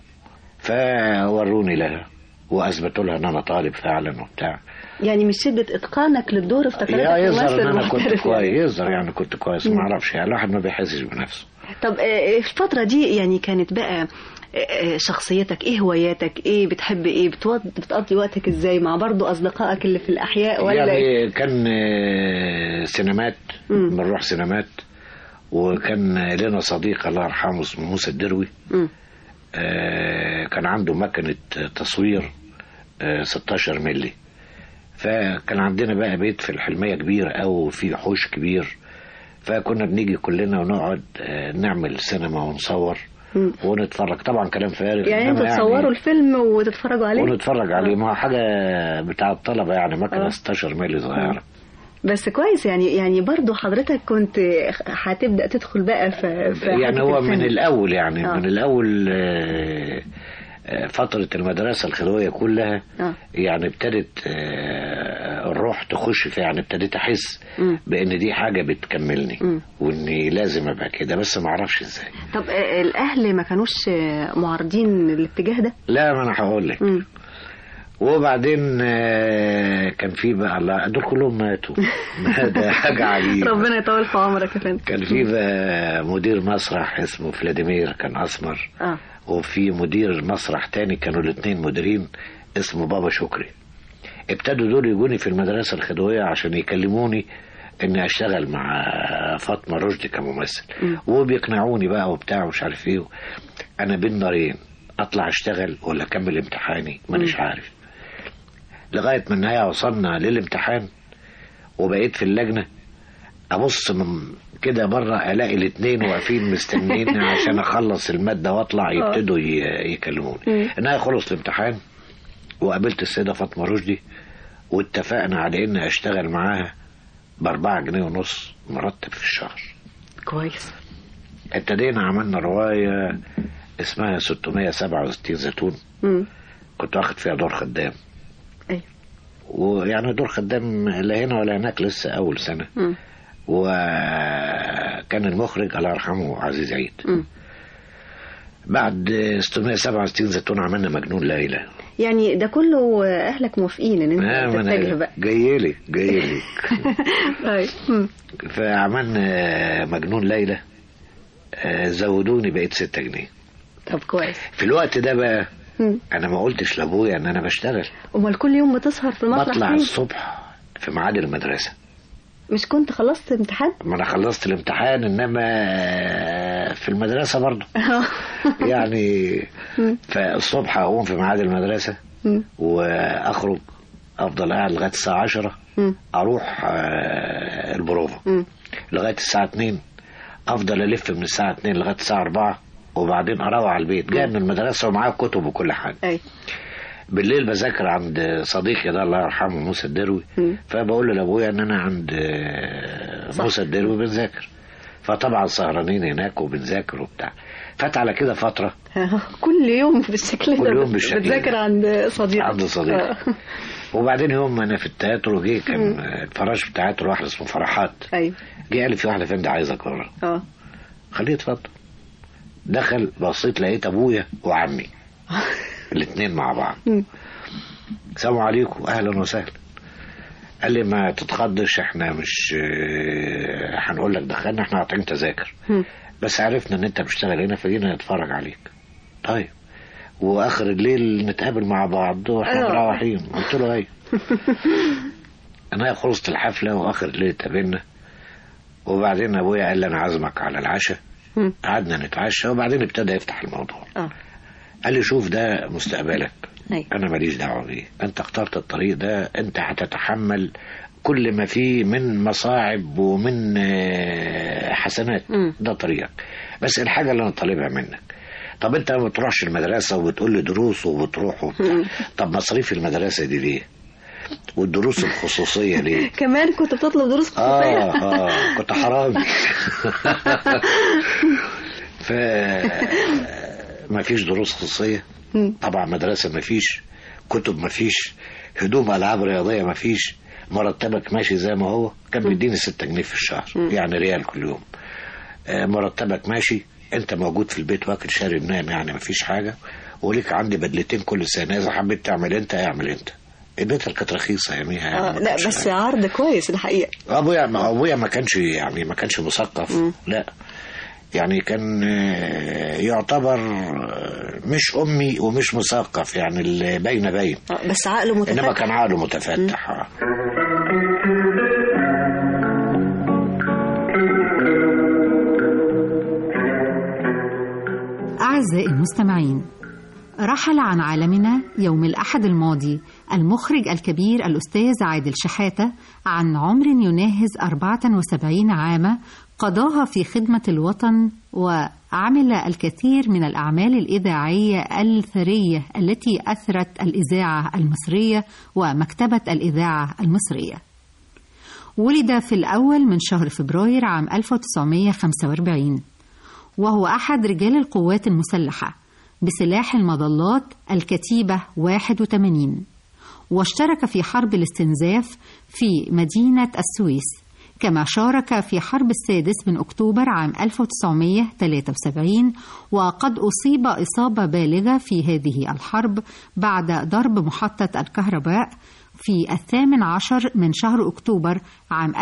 فوروني لها واثبتوا لها ان انا طالب فعلا وبتاع يعني مش شدة إتقانك للدور افتكرتك يا يظهر ممثل ان انا كنت محترف كويس يعني. يظهر يعني كنت كويس ما اعرفش يعني الواحد ما بيحسش بنفسه طب آه، الفترة دي يعني كانت بقى آه، آه، شخصيتك ايه هواياتك ايه بتحب ايه بتوض- بتقضي وقتك ازاي مع برضو اصدقائك اللي في الاحياء ولا إيه؟ يعني كان آه، سينمات بنروح سينمات وكان لنا صديق الله يرحمه اسمه موسى الدروي مم. آه، كان عنده مكنة تصوير آه، 16 ملي فكان عندنا بقى بيت في الحلمية كبير أو في حوش كبير فكنا بنيجي كلنا ونقعد آه، نعمل سينما ونصور مم. ونتفرج طبعا كلام فارغ يعني إنما انتوا تصوروا الفيلم وتتفرجوا عليه ونتفرج عليه ما هو حاجة بتاع الطلبة يعني مكنة 16 ملي صغيرة بس كويس يعني يعني برضو حضرتك كنت هتبدأ تدخل بقى في, في يعني حتة هو الفن. من الأول يعني آه. من الأول آه، آه، فترة المدرسة الخلوية كلها آه. يعني ابتدت آه، الروح تخش فيها يعني ابتديت أحس مم. بأن دي حاجة بتكملني مم. وإني لازم أبقى كده بس ما أعرفش إزاي طب آه، الأهل ما كانوش آه، معارضين الاتجاه ده؟ لا ما أنا هقول لك مم. وبعدين آه، كان في بقى الله دول كلهم ماتوا ده حاجة عجيبة ربنا يطول في عمرك يا فندم كان في بقى مدير مسرح اسمه فلاديمير كان أسمر اه وفي مدير مسرح تاني كانوا الاثنين مديرين اسمه بابا شكري ابتدوا دول يجوني في المدرسة الخدوية عشان يكلموني اني اشتغل مع فاطمة رشدي كممثل مم. وبيقنعوني بقى وبتاع ومش عارف ايه انا بين نارين اطلع اشتغل ولا اكمل امتحاني مانيش عارف لغاية ما النهاية وصلنا للامتحان وبقيت في اللجنة ابص من كده بره الاقي الاثنين واقفين مستنيين عشان اخلص الماده واطلع يبتدوا ي- يكلموني مم. النهايه خلص الامتحان وقابلت السيده فاطمه رشدي واتفقنا على اني اشتغل معاها باربعة جنيه ونص مرتب في الشهر كويس ابتدينا عملنا روايه اسمها 667 زيتون مم. كنت واخد فيها دور خدام أيوة. ويعني دور خدام لا هنا ولا هناك لسه اول سنه مم. وكان المخرج الله يرحمه عزيز عيد مم. بعد 667 زيتون عملنا مجنون ليلى يعني ده كله آه، أهلك موافقين إن آه، أنت ما تتجه أنا بقى جايلك جايلك طيب مم. فعملنا مجنون ليلى آه، زودوني بقيت 6 جنيه طب كويس في الوقت ده بقى مم. انا ما قلتش لابويا ان انا بشتغل أمال كل يوم بتسهر في المسرح بطلع فين؟ الصبح في ميعاد المدرسه مش كنت خلصت امتحان؟ ما انا خلصت الامتحان انما في المدرسه برضه يعني فالصبح اقوم في ميعاد المدرسه مم. واخرج افضل قاعد لغايه الساعه 10 مم. اروح آه، البروفه مم. لغايه الساعه 2 افضل الف من الساعه 2 لغايه الساعه 4 وبعدين اروح على البيت جاي من المدرسه ومعايا كتب وكل حاجه أي بالليل بذاكر عند صديقي ده الله يرحمه موسى الدروي مم. فبقول له لابويا ان انا عند آه، موسى الدروي بنذاكر فطبعا سهرانين هناك وبنذاكر وبتاع فات على كده فتره كل يوم بالشكل ده كل يوم بالشكل ده. بتذاكر عند صديق عند صديق آه. وبعدين يوم ما انا في التياترو جه كان الفراش بتاع التياترو واحد اسمه فرحات ايوه جه قال لي في واحده فندق عايزك بره اه خليه يتفضل دخل بصيت لقيت ابويا وعمي الاثنين مع بعض مم. السلام عليكم اهلا وسهلا قال لي ما تتخضش احنا مش آه، هنقول لك دخلنا احنا عاطين تذاكر مم. بس عرفنا ان انت بتشتغل هنا فجينا نتفرج عليك طيب واخر الليل نتقابل مع بعض واحنا آه. مروحين قلت له ايوه انا خلصت الحفله واخر الليل اتقابلنا وبعدين ابويا قال لي انا عازمك على العشاء مم. قعدنا نتعشى وبعدين ابتدى يفتح الموضوع اه قال لي شوف ده مستقبلك أيوة. انا ماليش دعوه بيه انت اخترت الطريق ده انت هتتحمل كل ما فيه من مصاعب ومن آه، حسنات ده طريقك بس الحاجه اللي انا طالبها منك طب انت ما بتروحش المدرسه وبتقول لي دروس وبتروح وبتاع طب مصاريف المدرسه دي ليه والدروس الخصوصيه ليه كمان كنت بتطلب دروس خصوصية اه اه كنت حرامي ف ما فيش دروس خصوصيه طبعا مدرسه ما فيش كتب ما فيش هدوم العاب رياضيه ما فيش مرتبك ماشي زي ما هو كان بيديني 6 جنيه في الشهر يعني ريال كل يوم آه، مرتبك ماشي انت موجود في البيت واكل شارب نايم يعني ما فيش حاجه وليك عندي بدلتين كل سنه اذا حبيت تعمل انت اعمل انت البيت كانت رخيصه يوميها يعني آه ما لا كانش بس عرض كويس الحقيقة ابويا ما ابويا ما كانش يعني ما كانش مثقف لا يعني كان آه، يعتبر آه، مش امي ومش مثقف يعني اللي باينه باين آه، بس عقله متفتح انما كان عقله متفتح آه. أعزائي المستمعين رحل عن عالمنا يوم الأحد الماضي المخرج الكبير الأستاذ عادل شحاتة عن عمر يناهز 74 عاما قضاها في خدمة الوطن وعمل الكثير من الأعمال الإذاعية الثرية التي أثرت الإذاعة المصرية ومكتبة الإذاعة المصرية ولد في الأول من شهر فبراير عام 1945 وهو أحد رجال القوات المسلحة بسلاح المظلات الكتيبة 81 واشترك في حرب الاستنزاف في مدينة السويس كما شارك في حرب السادس من أكتوبر عام 1973 وقد أصيب إصابة بالغة في هذه الحرب بعد ضرب محطة الكهرباء في الثامن عشر من شهر أكتوبر عام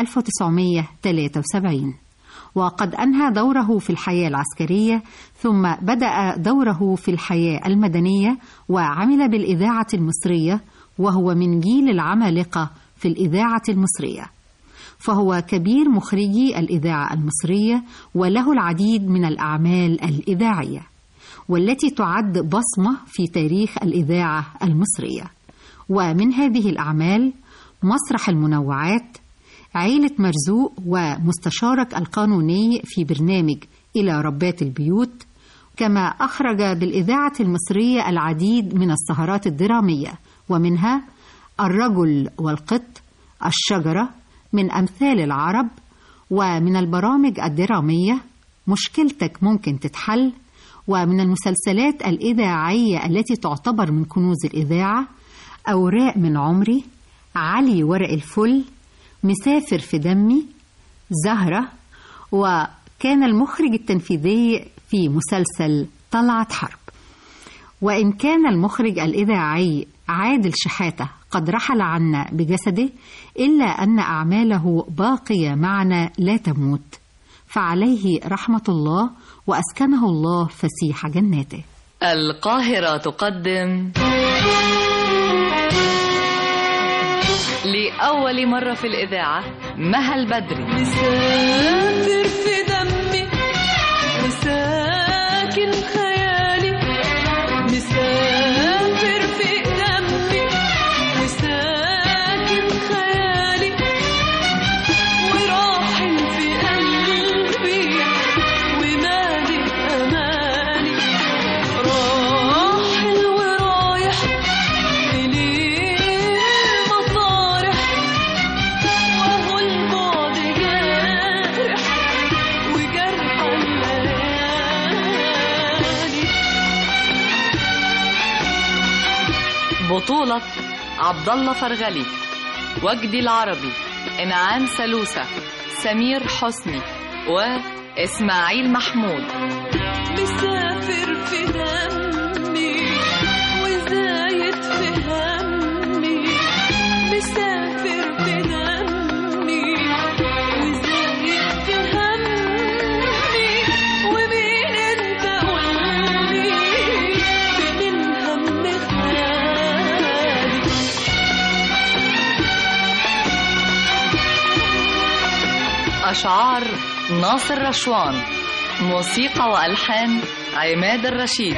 1973 وقد أنهى دوره في الحياة العسكرية ثم بدأ دوره في الحياة المدنية وعمل بالإذاعة المصرية وهو من جيل العمالقة في الإذاعة المصرية فهو كبير مخرجي الإذاعة المصرية وله العديد من الأعمال الإذاعية والتي تعد بصمة في تاريخ الإذاعة المصرية ومن هذه الأعمال مسرح المنوعات عيلة مرزوق ومستشارك القانوني في برنامج إلى ربات البيوت كما أخرج بالإذاعة المصرية العديد من السهرات الدرامية ومنها الرجل والقط الشجرة من أمثال العرب ومن البرامج الدرامية مشكلتك ممكن تتحل ومن المسلسلات الإذاعية التي تعتبر من كنوز الإذاعة أوراق من عمري علي ورق الفل مسافر في دمي زهرة وكان المخرج التنفيذي في مسلسل طلعت حرب وإن كان المخرج الإذاعي عادل شحاتة قد رحل عنا بجسده إلا أن أعماله باقية معنا لا تموت فعليه رحمة الله وأسكنه الله فسيح جناته القاهرة تقدم لأول مرة في الإذاعة مها البدري مسافر في دمي وساكن خيالي مسافر في دمي وساكن خيالي وراحل في قلبي ومالي أماني راحل ورايح إليه مطارح وهو البعد جارح وجرح الليالي بطولة عبد الله فرغلي وجدي العربي إنعام سلوسة سمير حسني وإسماعيل محمود مسافر في دمي وزايد في همي مسافر في دمي وزايد في همي ومين انت قولي فين الهم خالي أشعار ناصر رشوان موسيقى وألحان عماد الرشيدي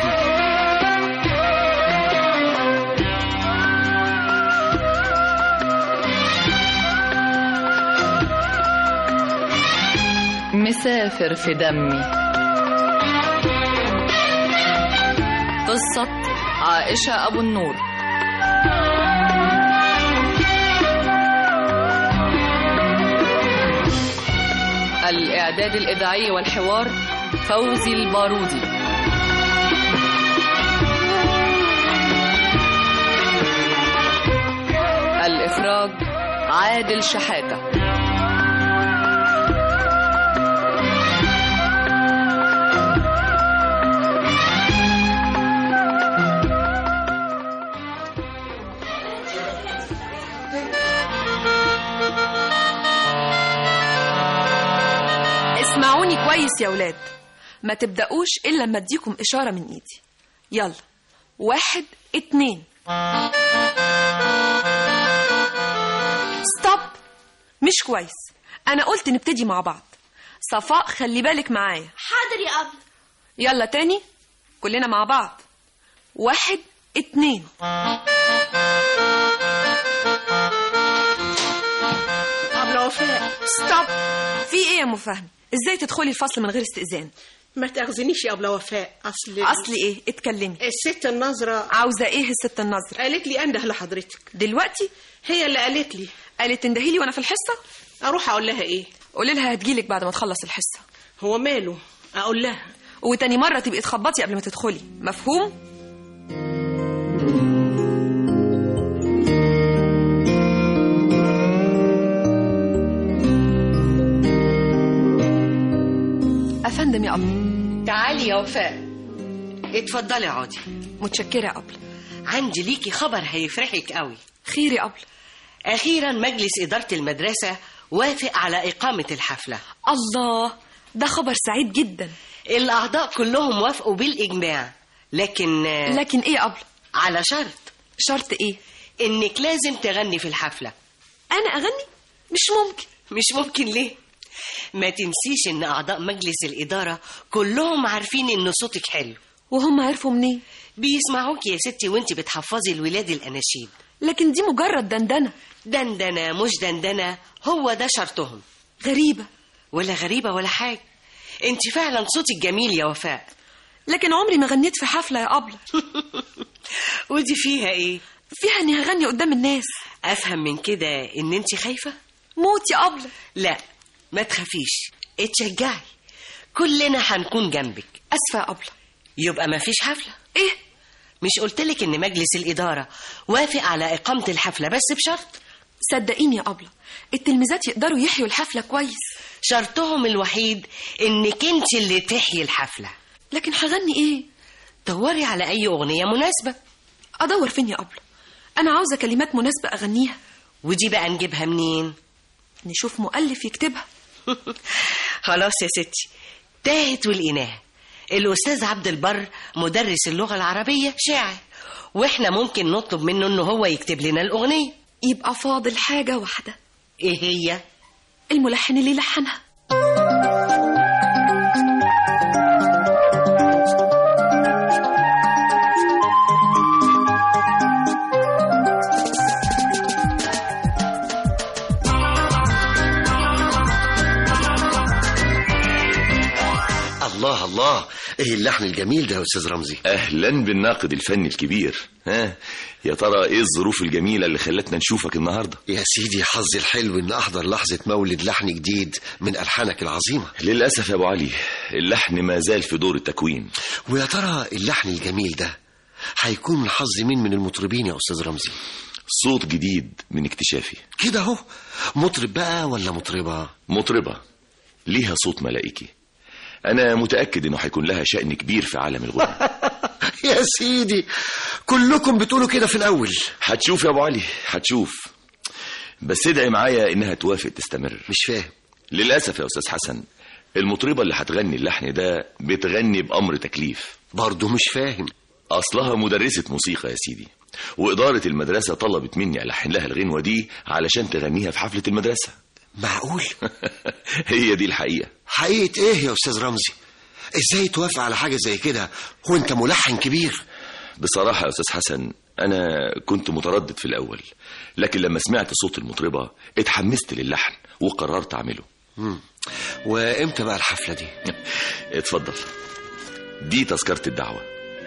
مسافر في دمي قصة عائشة أبو النور الإعداد الإذاعي والحوار فوزي البارودي الإخراج عادل شحاتة اسمعوني كويس يا ولاد ما تبدأوش إلا لما اديكم إشارة من إيدي يلا واحد اتنين ستوب مش كويس أنا قلت نبتدي مع بعض صفاء خلي بالك معايا حاضر يا أبلة يلا تاني كلنا مع بعض واحد اتنين أبلة وفاء ستوب في ايه يا مفهم ازاي تدخلي الفصل من غير استئذان ما تاخذنيش يا ابله وفاء اصل اصل ايه اتكلمي الست النظره عاوزه ايه الست النظره قالت لي انده لحضرتك دلوقتي هي اللي قالت لي قالت تندهي لي وانا في الحصه اروح اقول لها ايه قولي لها هتجيلك بعد ما تخلص الحصه هو ماله اقول لها وتاني مره تبقي تخبطي قبل ما تدخلي مفهوم افندم يا ابله تعالي يا وفاء اتفضلي اقعدي متشكره يا ابله عندي ليكي خبر هيفرحك قوي خير يا ابله اخيرا مجلس اداره المدرسه وافق على اقامه الحفله الله ده خبر سعيد جدا الاعضاء كلهم وافقوا بالاجماع لكن لكن ايه يا ابله على شرط شرط ايه انك لازم تغني في الحفله انا اغني مش ممكن مش ممكن ليه ما تنسيش ان اعضاء مجلس الاداره كلهم عارفين ان صوتك حلو وهم عرفوا منين بيسمعوك يا ستي وانت بتحفظي الولاد الاناشيد لكن دي مجرد دندنه دندنه مش دندنه هو ده شرطهم غريبه ولا غريبه ولا حاجه انت فعلا صوتك جميل يا وفاء لكن عمري ما غنيت في حفله يا ابله ودي فيها ايه فيها اني هغني قدام الناس افهم من كده ان انت خايفه موت يا ابله لا ما تخافيش اتشجعي كلنا هنكون جنبك اسفه يا ابله يبقى ما فيش حفله ايه مش قلتلك ان مجلس الاداره وافق على اقامه الحفله بس بشرط صدقيني يا ابله التلميذات يقدروا يحيوا الحفله كويس شرطهم الوحيد انك انت اللي تحيي الحفله لكن هغني ايه دوري على اي اغنيه مناسبه ادور فين يا ابله انا عاوزه كلمات مناسبه اغنيها ودي بقى نجيبها منين نشوف مؤلف يكتبها خلاص يا ستي تاهت ولقيناها الاستاذ عبد البر مدرس اللغه العربيه شاعر واحنا ممكن نطلب منه انه هو يكتب لنا الاغنيه يبقى فاضل حاجه واحده ايه هي الملحن اللي لحنها الله الله ايه اللحن الجميل ده يا استاذ رمزي اهلا بالناقد الفني الكبير ها يا ترى ايه الظروف الجميله اللي خلتنا نشوفك النهارده يا سيدي حظي الحلو ان احضر لحظه مولد لحن جديد من الحانك العظيمه للاسف يا ابو علي اللحن ما زال في دور التكوين ويا ترى اللحن الجميل ده هيكون من حظ مين من المطربين يا استاذ رمزي صوت جديد من اكتشافي كده اهو مطرب بقى ولا مطربه مطربه ليها صوت ملائكي انا متاكد انه هيكون لها شان كبير في عالم الغنى يا سيدي كلكم بتقولوا كده في الاول هتشوف يا ابو علي هتشوف بس ادعي معايا انها توافق تستمر مش فاهم للاسف يا استاذ حسن المطربه اللي هتغني اللحن ده بتغني بامر تكليف برضه مش فاهم اصلها مدرسه موسيقى يا سيدي واداره المدرسه طلبت مني الحن لها الغنوه دي علشان تغنيها في حفله المدرسه معقول هي دي الحقيقه حقيقه ايه يا استاذ رمزي ازاي توافق على حاجه زي كده وانت ملحن كبير بصراحه يا استاذ حسن انا كنت متردد في الاول لكن لما سمعت صوت المطربه اتحمست للحن وقررت اعمله مم. وامتى بقى الحفلة دي اتفضل دي تذكرة الدعوة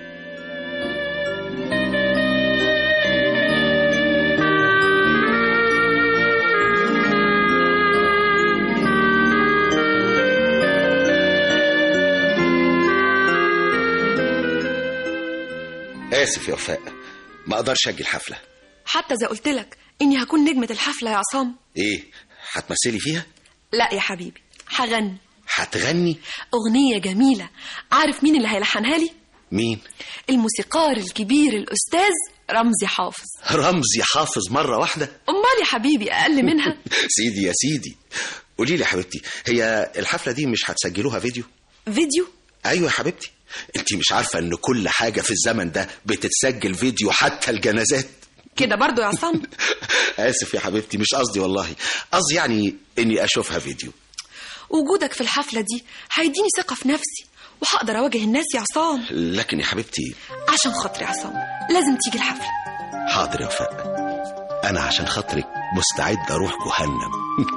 آسف يا وفاء ما أقدرش أجي الحفلة حتى إذا قلت لك إني هكون نجمة الحفلة يا عصام إيه هتمثلي فيها لا يا حبيبي هغني هتغني أغنية جميلة عارف مين اللي هيلحنها لي؟ مين الموسيقار الكبير الأستاذ رمزي حافظ رمزي حافظ مرة واحدة أمال يا حبيبي أقل منها سيدي يا سيدي قولي لي يا حبيبتي هي الحفلة دي مش هتسجلوها فيديو فيديو أيوة يا حبيبتي انت مش عارفة ان كل حاجة في الزمن ده بتتسجل فيديو حتى الجنازات كده برضو يا عصام آسف يا حبيبتي مش قصدي والله قصدي يعني اني اشوفها فيديو وجودك في الحفلة دي هيديني ثقة في نفسي وهقدر أواجه الناس يا عصام لكن يا حبيبتي عشان خاطري يا عصام لازم تيجي الحفلة حاضر يا وفاء انا عشان خاطرك مستعد اروح جهنم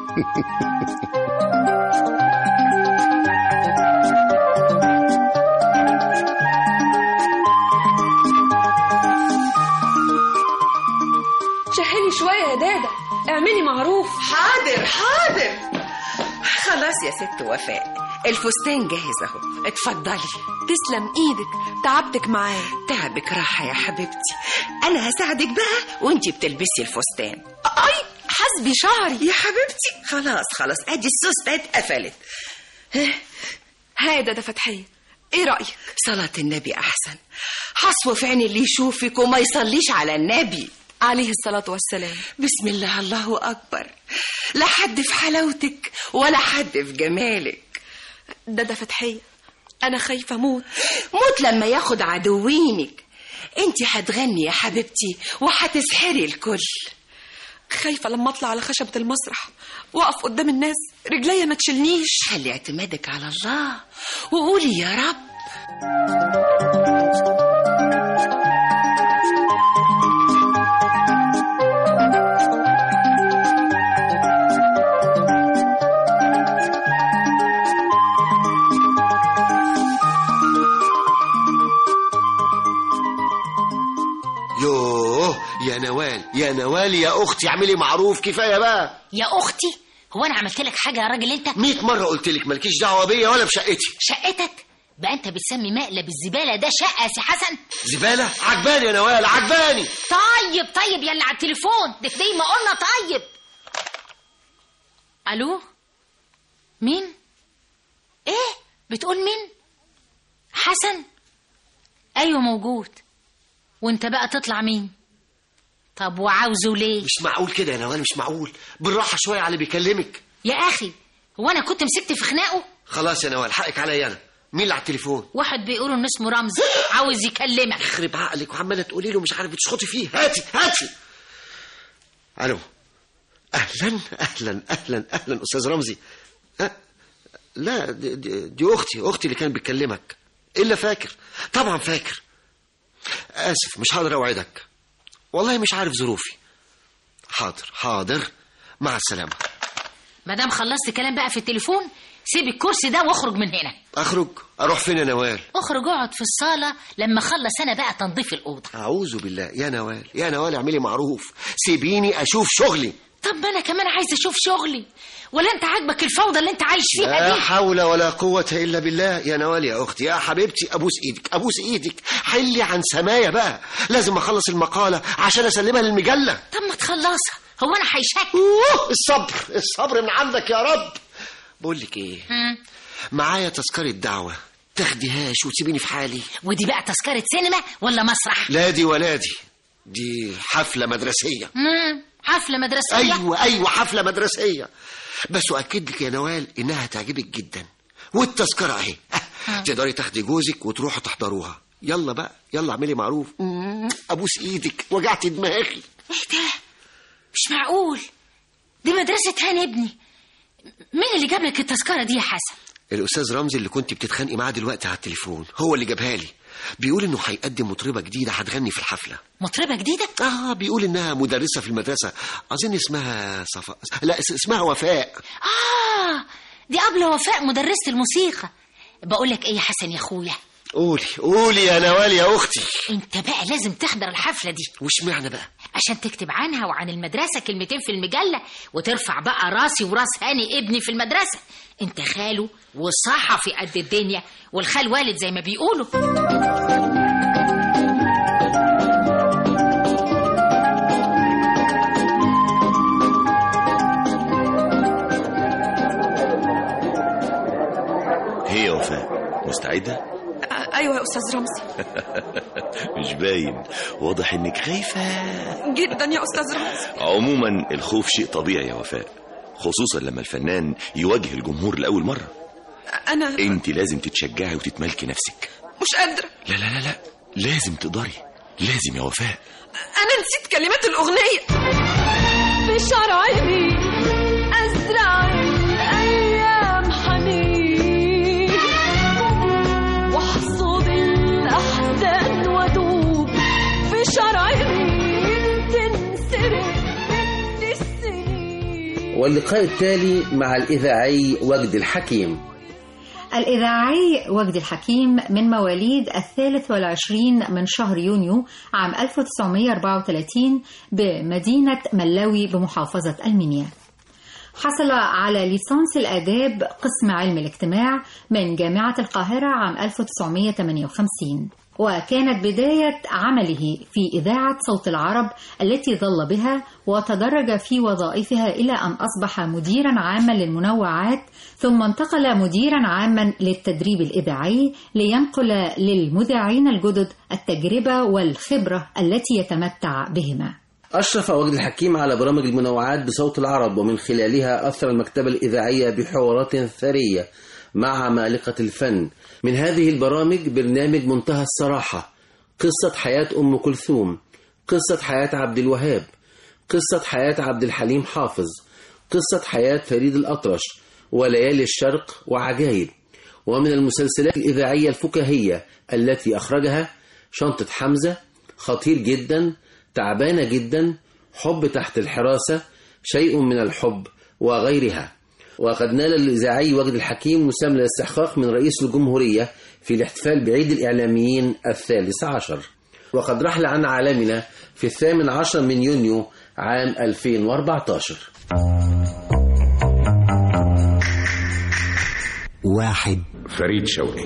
شهلي شوية يا دادا اعملي معروف حاضر حاضر خلاص يا ست وفاء الفستان جاهز اهو اتفضلي تسلم ايدك تعبتك معايا تعبك راحة يا حبيبتي انا هساعدك بقى وانتي بتلبسي الفستان اي حسبي شعري يا حبيبتي خلاص خلاص ادي السوسته اتقفلت ها يا دادا فتحية ايه رأيك صلاة النبي احسن حصوة في عين اللي يشوفك وما يصليش على النبي عليه الصلاة والسلام بسم الله الله أكبر لا حد في حلاوتك ولا حد في جمالك دادا فتحية أنا خايفة أموت موت لما ياخد عدوينك انت هتغني يا حبيبتي وهتسحري الكل خايفة لما أطلع على خشبة المسرح وأقف قدام الناس رجليا ما تشيلنيش خلي اعتمادك على الله وقولي يا رب يوه يا نوال يا نوال يا اختي اعملي معروف كفايه بقى يا اختي هو انا عملت لك حاجه يا راجل انت 100 مره قلت لك مالكيش دعوه بيا ولا بشقتي شقتك بقى انت بتسمي مقلب الزباله ده شقه يا سي حسن زباله عجباني يا نوال عجباني طيب طيب يلا على التليفون ده زي ما قلنا طيب الو مين ايه بتقول مين حسن ايوه موجود وانت بقى تطلع مين طب وعاوزه ليه مش معقول كده يا نوال مش معقول بالراحه شويه على اللي بيكلمك يا اخي هو انا كنت مسكت في خناقه خلاص يا نوال حقك عليا انا مين اللي على التليفون واحد بيقولوا ان اسمه رمزي عاوز يكلمك يخرب عقلك وعماله تقولي له مش عارف بتشخطي فيه هاتي هاتي الو اهلا اهلا اهلا اهلا استاذ رمزي أه؟ لا دي, دي, دي اختي اختي اللي كانت بتكلمك الا فاكر طبعا فاكر اسف مش هقدر اوعدك والله مش عارف ظروفي حاضر حاضر مع السلامه ما دام خلصت كلام بقى في التليفون سيب الكرسي ده واخرج من هنا اخرج اروح فين يا نوال اخرج اقعد في الصاله لما اخلص انا بقى تنظيف الاوضه اعوذ بالله يا نوال يا نوال اعملي معروف سيبيني اشوف شغلي طب ما انا كمان عايزه اشوف شغلي ولا انت عاجبك الفوضى اللي انت عايش فيها لا دي حول ولا قوة إلا بالله يا نوال يا أختي يا حبيبتي أبوس إيدك أبوس إيدك حلي عن سمايا بقى لازم أخلص المقالة عشان أسلمها للمجلة طب ما تخلصها هو انا هيشك أوه الصبر الصبر من عندك يا رب بقول لك إيه معايا تذكرة دعوة تاخديهاش وتسيبيني في حالي ودي بقى تذكره سينما ولا مسرح لا دي ولا دي دي حفلة مدرسية مم. حفله مدرسيه أيوة أيوة حفلة مدرسية بس أؤكد لك يا نوال إنها تعجبك جدا والتذكرة أهي أه، تقدري تاخدي جوزك وتروحوا تحضروها يلا بقى يلا اعملي معروف مم، أبوس إيدك وجعت دماغي ايه ده مش معقول دي مدرسه هاني ابني مين اللي جاب لك التذكره دي يا حسن الأستاذ رمزي اللي كنت بتتخانقي معاه دلوقتي على التليفون هو اللي جابها لي بيقول إنه هيقدم مطربة جديدة هتغني في الحفلة مطربه جديده آه بيقول إنها مدرسة في المدرسة أظن اسمها صفاء لا اس- اسمها وفاء اه دي أبلة وفاء مدرسة الموسيقى بقول لك ايه يا حسن يا اخويا قولي قولي يا نوال يا اختي انت بقى لازم تحضر الحفلة دي وش معنى بقى عشان تكتب عنها وعن المدرسة كلمتين في المجلة وترفع بقى راسي وراس هاني ابني في المدرسة انت خاله وصحفي قد الدنيا والخال والد زي ما بيقولوا هي يا وفاء مستعدة؟ آه، ايوه يا استاذ رمزي مش باين واضح انك خايفة جدا يا استاذ رمزي عموما الخوف شيء طبيعي يا وفاء خصوصا لما الفنان يواجه الجمهور لأول مرة انا انت لازم تتشجعي وتتملكي نفسك مش قادره لا لا لا لا لازم تقدري لازم يا وفاء انا نسيت كلمات الاغنيه في شعر عيني أزرع الأيام حنين واحصد الأحزان وأدوب في شعر عيني تنسرق مني السنين واللقاء التالي مع الإذاعي وجد الحكيم الإذاعي وجد الحكيم من مواليد الثالث والعشرين من شهر يونيو عام 1934 بمدينة ملاوي بمحافظة المنيا حصل على ليسانس الآداب قسم علم الاجتماع من جامعة القاهرة عام 1958 وكانت بداية عمله في إذاعة صوت العرب التي ظل بها وتدرج في وظائفها إلى أن أصبح مديرا عاما للمنوعات ثم انتقل مديرا عاما للتدريب الإذاعي لينقل للمذيعين الجدد التجربة والخبرة التي يتمتع بهما أشرف وجد الحكيم على برامج المنوعات بصوت العرب ومن خلالها أثر المكتبة الإذاعية بحوارات ثرية مع عمالقة الفن من هذه البرامج برنامج منتهى الصراحة قصة حياة أم كلثوم قصة حياة عبد الوهاب قصة حياة عبد الحليم حافظ قصة حياة فريد الأطرش وليالي الشرق وعجائب ومن المسلسلات الإذاعية الفكاهية التي أخرجها شنطة حمزة خطير جدا تعبانة جدا حب تحت الحراسة شيء من الحب وغيرها وقد نال الإذاعي وجد الحكيم مسام الاستحقاق من رئيس الجمهورية في الاحتفال بعيد الإعلاميين الثالث عشر وقد رحل عن عالمنا في الثامن عشر من يونيو عام 2014 واحد فريد شوقي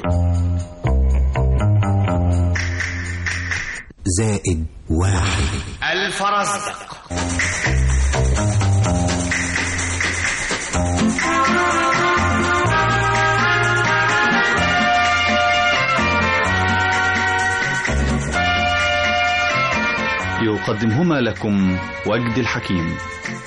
زائد واحد الفرزدق يقدمهما لكم وجد الحكيم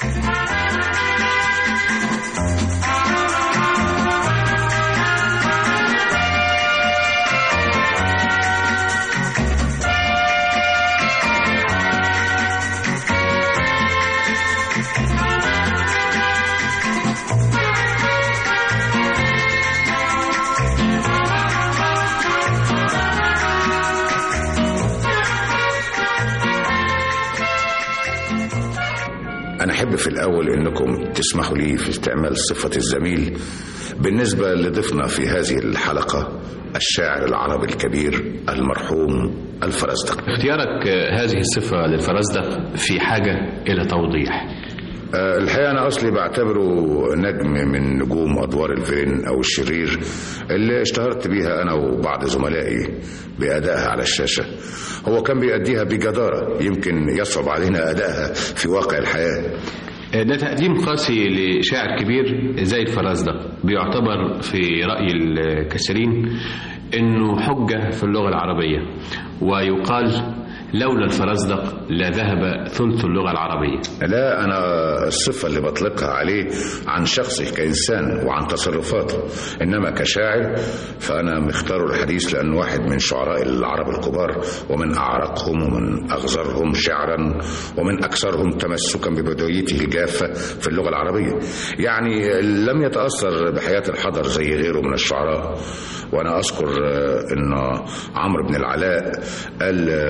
أنا أحب في الأول إنكم تسمحوا لي في استعمال صفة الزميل بالنسبة لضيفنا في هذه الحلقة الشاعر العربي الكبير المرحوم الفرزدق اختيارك هذه الصفة للفرزدق في حاجة إلى توضيح آه، الحقيقة أنا أصلي بعتبره نجم من نجوم أدوار الفيلن أو الشرير اللي اشتهرت بيها أنا وبعض زملائي بأدائها على الشاشة هو كان بيأديها بجدارة يمكن يصعب علينا أدائها في واقع الحياة ده تقديم قاسي لشاعر كبير زي الفرزدق بيعتبر في رأي الكثيرين انه حجة في اللغة العربية ويقال لولا الفرزدق لذهب ثلث اللغة العربية لا أنا الصفة اللي بطلقها عليه عن شخصه كإنسان وعن تصرفاته إنما كشاعر فأنا مختار الحديث لأنه واحد من شعراء العرب الكبار ومن أعرقهم ومن أغزرهم شعرا ومن أكثرهم تمسكا ببدويته الجافة في اللغة العربية يعني لم يتأثر بحياة الحضر زي غيره من الشعراء وأنا أذكر أن عمرو بن العلاء قال قول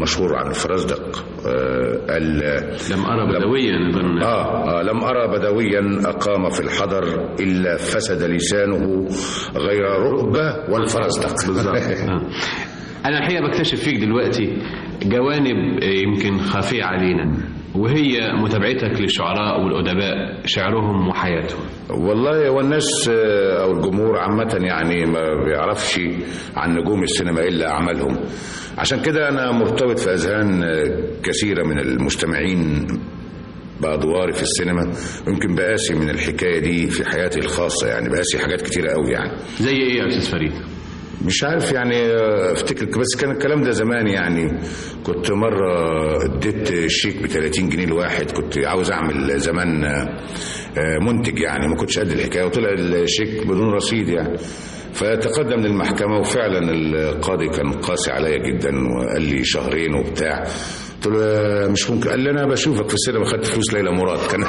المشهور عن الفرزدق آه، قال لم أرى بدويا أظن آه, آه لم أرى بدويا أقام في الحضر إلا فسد لسانه غير رؤبة والفرزدق بالظبط آه. أنا الحقيقة بكتشف فيك دلوقتي جوانب آه، يمكن خافية علينا وهي متابعتك للشعراء والأدباء شعرهم وحياتهم والله هو الناس آه، او الجمهور عامة يعني ما بيعرفش عن نجوم السينما الا اعمالهم عشان كده انا مرتبط في اذهان آه، كثيرة من المستمعين بادواري في السينما يمكن بقاسي من الحكاية دي في حياتي الخاصة يعني بقاسي حاجات كتيرة قوي يعني زي إيه يا أستاذ فريد؟ مش عارف يعني آه، افتكر بس كان الكلام ده زمان يعني كنت مرة اديت شيك ب 30 جنيه لواحد كنت عاوز اعمل زمان آه، آه، منتج يعني ما كنتش قد الحكاية وطلع الشيك بدون رصيد يعني فتقدم للمحكمة وفعلا القاضي كان قاسي عليا جدا وقال لي شهرين وبتاع قلت له آه، مش ممكن قال لي انا بشوفك في السينما خدت فلوس ليلى مراد كان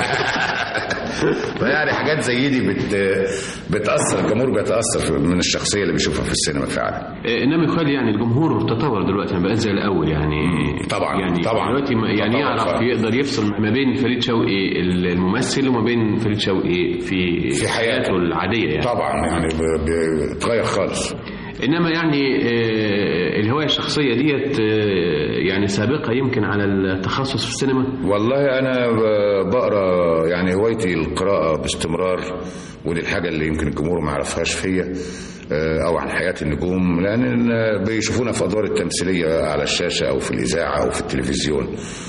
فيعني حاجات زي دي بت بتاثر الجمهور بيتاثر في- من الشخصيه اللي بيشوفها في السينما فعلا آه، انما يخلي يعني الجمهور تطور دلوقتي ما بقاش زي الاول يعني طبعا يعني طبعا دلوقتي ما- يعني تطور يعرف فعلا. يقدر يفصل ما بين فريد شوقي الممثل وما بين فريد شوقي في في حياته العاديه يعني طبعا يعني ب- بتغير خالص انما يعني آه، الهوايه الشخصيه ديت آه، يعني سابقه يمكن على التخصص في السينما والله انا ب- بقرا يعني هوايتي القراءه باستمرار ودي الحاجه اللي يمكن الجمهور ما يعرفهاش فيا آه، او عن حياه النجوم لان بيشوفونا في ادوار التمثيليه على الشاشه او في الاذاعه او في التلفزيون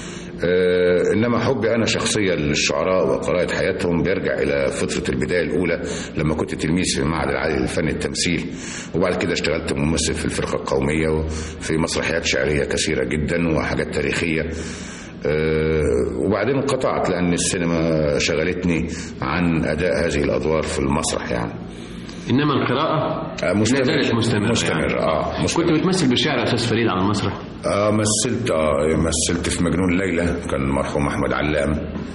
آه، انما حبي انا شخصيا للشعراء وقراءه حياتهم بيرجع الى فتره البدايه الاولى لما كنت تلميذ في المعهد العالي للفن التمثيل وبعد كده اشتغلت ممثل في الفرقه القوميه وفي مسرحيات شعريه كثيره جدا وحاجات تاريخيه آه، وبعدين انقطعت لان السينما شغلتني عن اداء هذه الادوار في المسرح يعني انما القراءه مستمر لا زالت مستمره مستمر يعني. اه مستمر. كنت بتمثل بالشعر يا استاذ فريد على المسرح اه مثلت اه مثلت في مجنون ليلى كان المرحوم احمد علام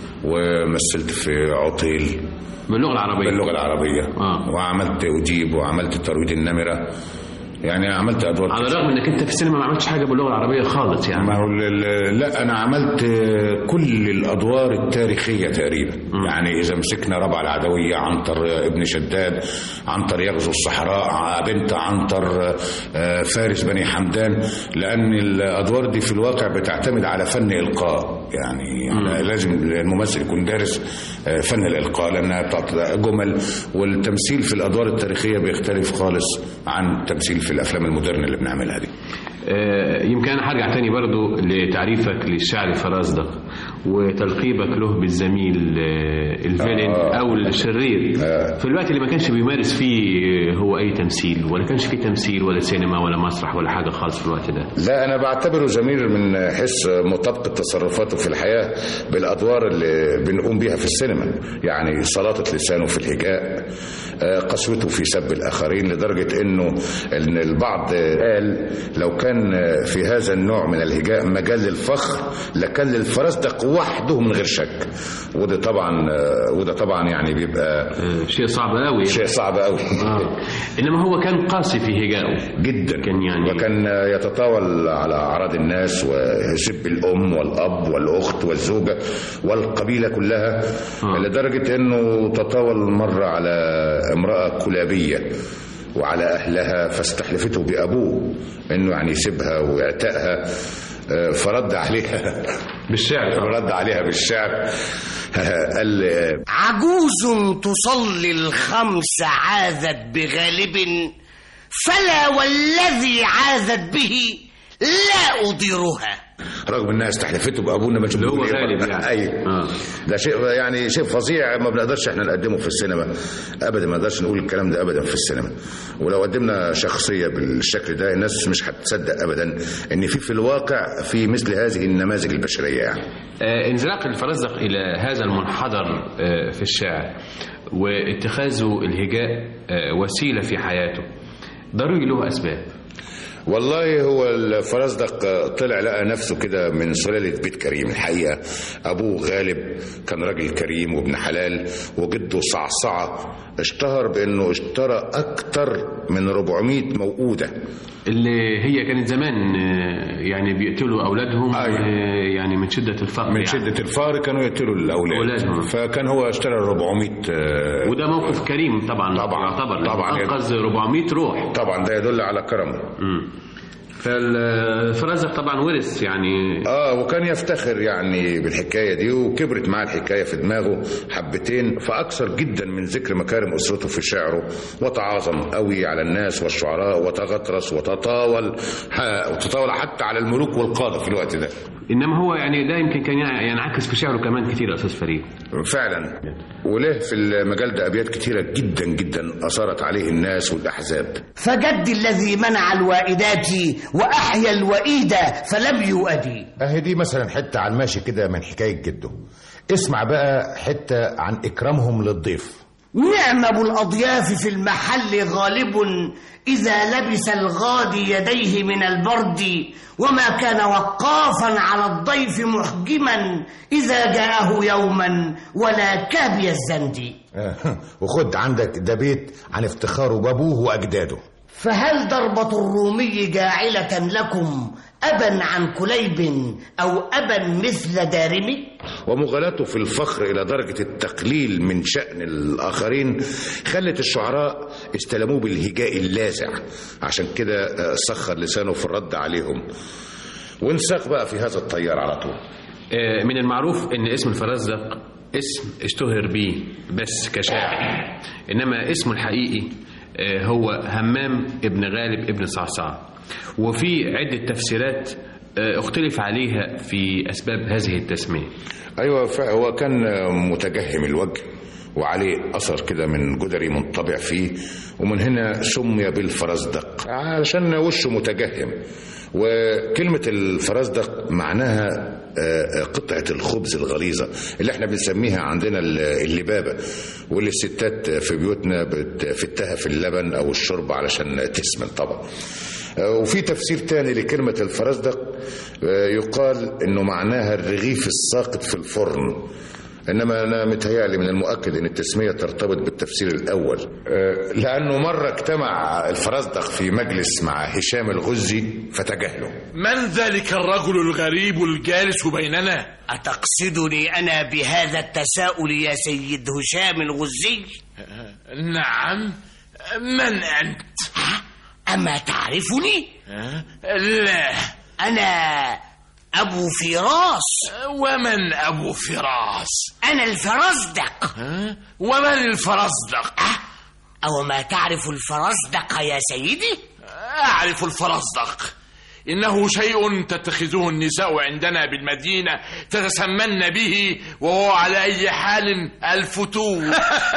ومثلت في عطيل باللغه العربيه باللغه العربيه آه. وعملت اجيب وعملت ترويض النمره يعني عملت ادوار على الرغم انك انت في السينما ما عملتش حاجه باللغه العربيه خالص يعني ما هو ال- ال- لا انا عملت كل الادوار التاريخيه تقريبا يعني اذا مسكنا ربع العدويه عنتر ابن شداد عنتر يغزو الصحراء بنت عنتر آه، فارس بني حمدان لان الادوار دي في الواقع بتعتمد على فن القاء يعني على- لازم الممثل يكون دارس آه، فن الالقاء لانها بتعطي جمل والتمثيل في الادوار التاريخيه بيختلف خالص عن التمثيل في الافلام المودرن اللي بنعملها دي آه، يمكن انا هرجع تاني برضو لتعريفك للشعر الفرزدق وتلقيبك له بالزميل آه، الفيلن آه. او الشرير في الوقت اللي ما كانش بيمارس فيه آه، هو اي تمثيل ولا كانش فيه تمثيل ولا سينما ولا مسرح ولا حاجه خالص في الوقت ده لا انا بعتبره زميل من حيث مطابقه تصرفاته في الحياه بالادوار اللي بنقوم بيها في السينما يعني سلاطه لسانه في الهجاء آه، قسوته في سب الاخرين لدرجه انه ان البعض قال لو كان في هذا النوع من الهجاء مجال للفخر لكان للفرزدق وحده من غير شك وده طبعا آه، وده طبعا يعني بيبقى شيء صعب قوي شيء صعب قوي آه. انما هو كان قاسي في هجائه جدا كان يعني وكان يتطاول على اعراض الناس ويسب الام والاب والاخت والزوجه والقبيله كلها لدرجه انه تطاول مره على امراه كلابيه وعلى اهلها فاستحلفته بابوه انه يعني يسيبها ويعتقها آه، فرد عليها بالشعر فرد عليها بالشعر قال عجوز تصلي الخمس عاذت بغالب فلا والذي عاذت به لا أضيرها رغم انها استحلفته بابونا ما اللي هو غالب يعني. ايوه ده شيء يعني شيء فظيع ما بنقدرش احنا نقدمه في السينما ابدا ما نقدرش نقول الكلام ده ابدا في السينما ولو قدمنا شخصيه بالشكل ده الناس مش هتصدق ابدا ان في في الواقع في مثل هذه النماذج البشريه يعني آه، انزلاق الفرزدق إلى هذا المنحدر آه، في الشعر واتخاذه الهجاء آه، وسيلة في حياته ضروري له أسباب والله هو الفرزدق طلع لقى نفسه كده من سلالة بيت كريم الحقيقة أبوه غالب كان راجل كريم وابن حلال وجده صعصعة اشتهر بأنه اشترى أكتر من 400 موؤودة اللي هي كانت زمان آه، يعني بيقتلوا اولادهم أيوة. آه، يعني من شده الفقر من يعني. شدة الفقر كانوا يقتلوا الأولاد أولادهم. فكان هو اشترى 400 آه، وده موقف كريم طبعا طبعا يعتبر لأنه طبعا انقذ 400 روح طبعا ده يدل على كرمه فالفرزدق طبعا ورث يعني اه وكان يفتخر يعني بالحكايه دي وكبرت معاه الحكايه في دماغه حبتين فاكثر جدا من ذكر مكارم اسرته في شعره وتعاظم قوي على الناس والشعراء وتغطرس وتطاول ح- وتطاول حتى على الملوك والقاده في الوقت ده انما هو يعني ده يمكن كان ينعكس في شعره كمان كتير يا استاذ فريد فعلا وله في المجال ده ابيات كتيره جدا جدا اثرت عليه الناس والاحزاب فجد الذي منع الوائدات وأحيا الوئيد فلم يؤدي اهي دي مثلا حته على الماشي كده من حكايه جده اسمع بقى حته عن اكرامهم للضيف نعم أبو الأضياف في المحل غالب إذا لبس الغادي يديه من البرد وما كان وقافا على الضيف محجما إذا جاءه يوما ولا كابي الزند آه، وخد عندك ده بيت عن افتخاره بابوه واجداده فهل ضربة الرومي جاعلة لكم أبا عن كليب أو أبا مثل دارمي ومغالاته في الفخر إلى درجة التقليل من شأن الآخرين خلت الشعراء استلموه بالهجاء اللاذع عشان كده آه، سخر لسانه في الرد عليهم وانساق بقى في هذا الطيار على طول آه، من المعروف ان اسم الفرزدق اسم اشتهر به بس كشاعر انما اسمه الحقيقي آه، هو همام ابن غالب ابن صعصع وفي عدة تفسيرات آه، اختلف عليها في اسباب هذه التسمية أيوة ف- هو كان متجهم الوجه وعليه أثر كده من جدري منطبع فيه ومن هنا سمي بالفرزدق علشان وشه متجهم وكلمة الفرزدق معناها آه، آه، قطعة الخبز الغليظة اللي احنا بنسميها عندنا ال- اللبابة واللي الستات في بيوتنا بتفتها في اللبن أو الشرب علشان تسمن طبعا آه، وفي تفسير تاني لكلمة الفرزدق آه، يقال انه معناها الرغيف الساقط في الفرن انما انا متهيألي من المؤكد ان التسميه ترتبط بالتفسير الاول آه، لانه مره اجتمع الفرزدق في مجلس مع هشام الغزي فتجاهله من ذلك الرجل الغريب الجالس بيننا أتقصدني أنا بهذا التساؤل يا سيد هشام الغزي نعم من أنت أما تعرفني لا أنا أبو فراس ومن أبو فراس أنا الفرزدق ومن الفرزدق أو ما تعرف الفرزدق يا سيدي أعرف الفرزدق إنه شيء تتخذه النساء عندنا بالمدينة تتسمن به وهو على أي حال الفتور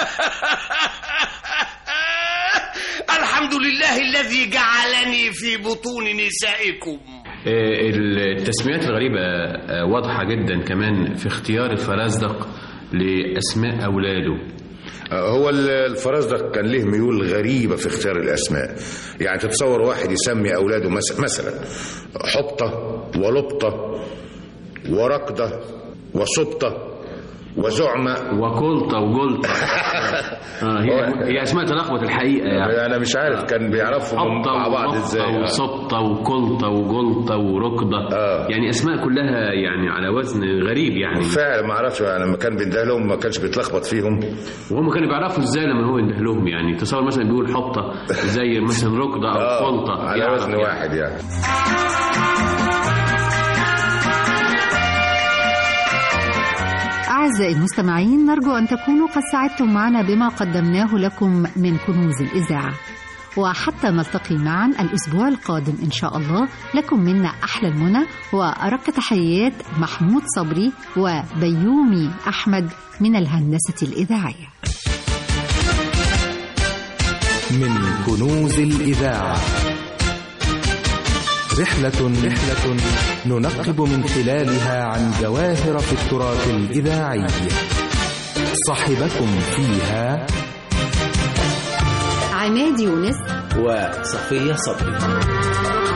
الحمد لله الذي جعلني في بطون نسائكم آه، التسميات الغريبة آه، واضحة جدا كمان في اختيار الفرزدق لأسماء أولاده هو ال- الفرزدق كان له ميول غريبة في اختيار الأسماء يعني تتصور واحد يسمي أولاده مس- مثلا حبطة ولبطة وركضة وسبطة وزعمة وكلطة وجلطة آه هي, هي أسماء تلخبط الحقيقة يعني أنا مش عارف كان بيعرفهم مع بعض إزاي وسبطة وكلطة وجلطة وركضة آه. يعني أسماء كلها يعني على وزن غريب يعني فعلا ما اعرفش يعني لما كان بينده لهم ما كانش بيتلخبط فيهم وهم كانوا بيعرفوا ازاي لما هو ينده لهم يعني تصور مثلا بيقول حبطة زي مثلا ركضة أو آه، كلطة على يعرف وزن يعني. واحد يعني أعزائي المستمعين نرجو أن تكونوا قد سعدتم معنا بما قدمناه لكم من كنوز الإذاعة وحتى نلتقي معا الأسبوع القادم إن شاء الله لكم منا أحلى المنى وأرق تحيات محمود صبري وبيومي أحمد من الهندسة الإذاعية من كنوز الإذاعة رحلة رحلة ننقب من خلالها عن جواهر في التراث الإذاعي صاحبكم فيها عماد يونس وصفية صبري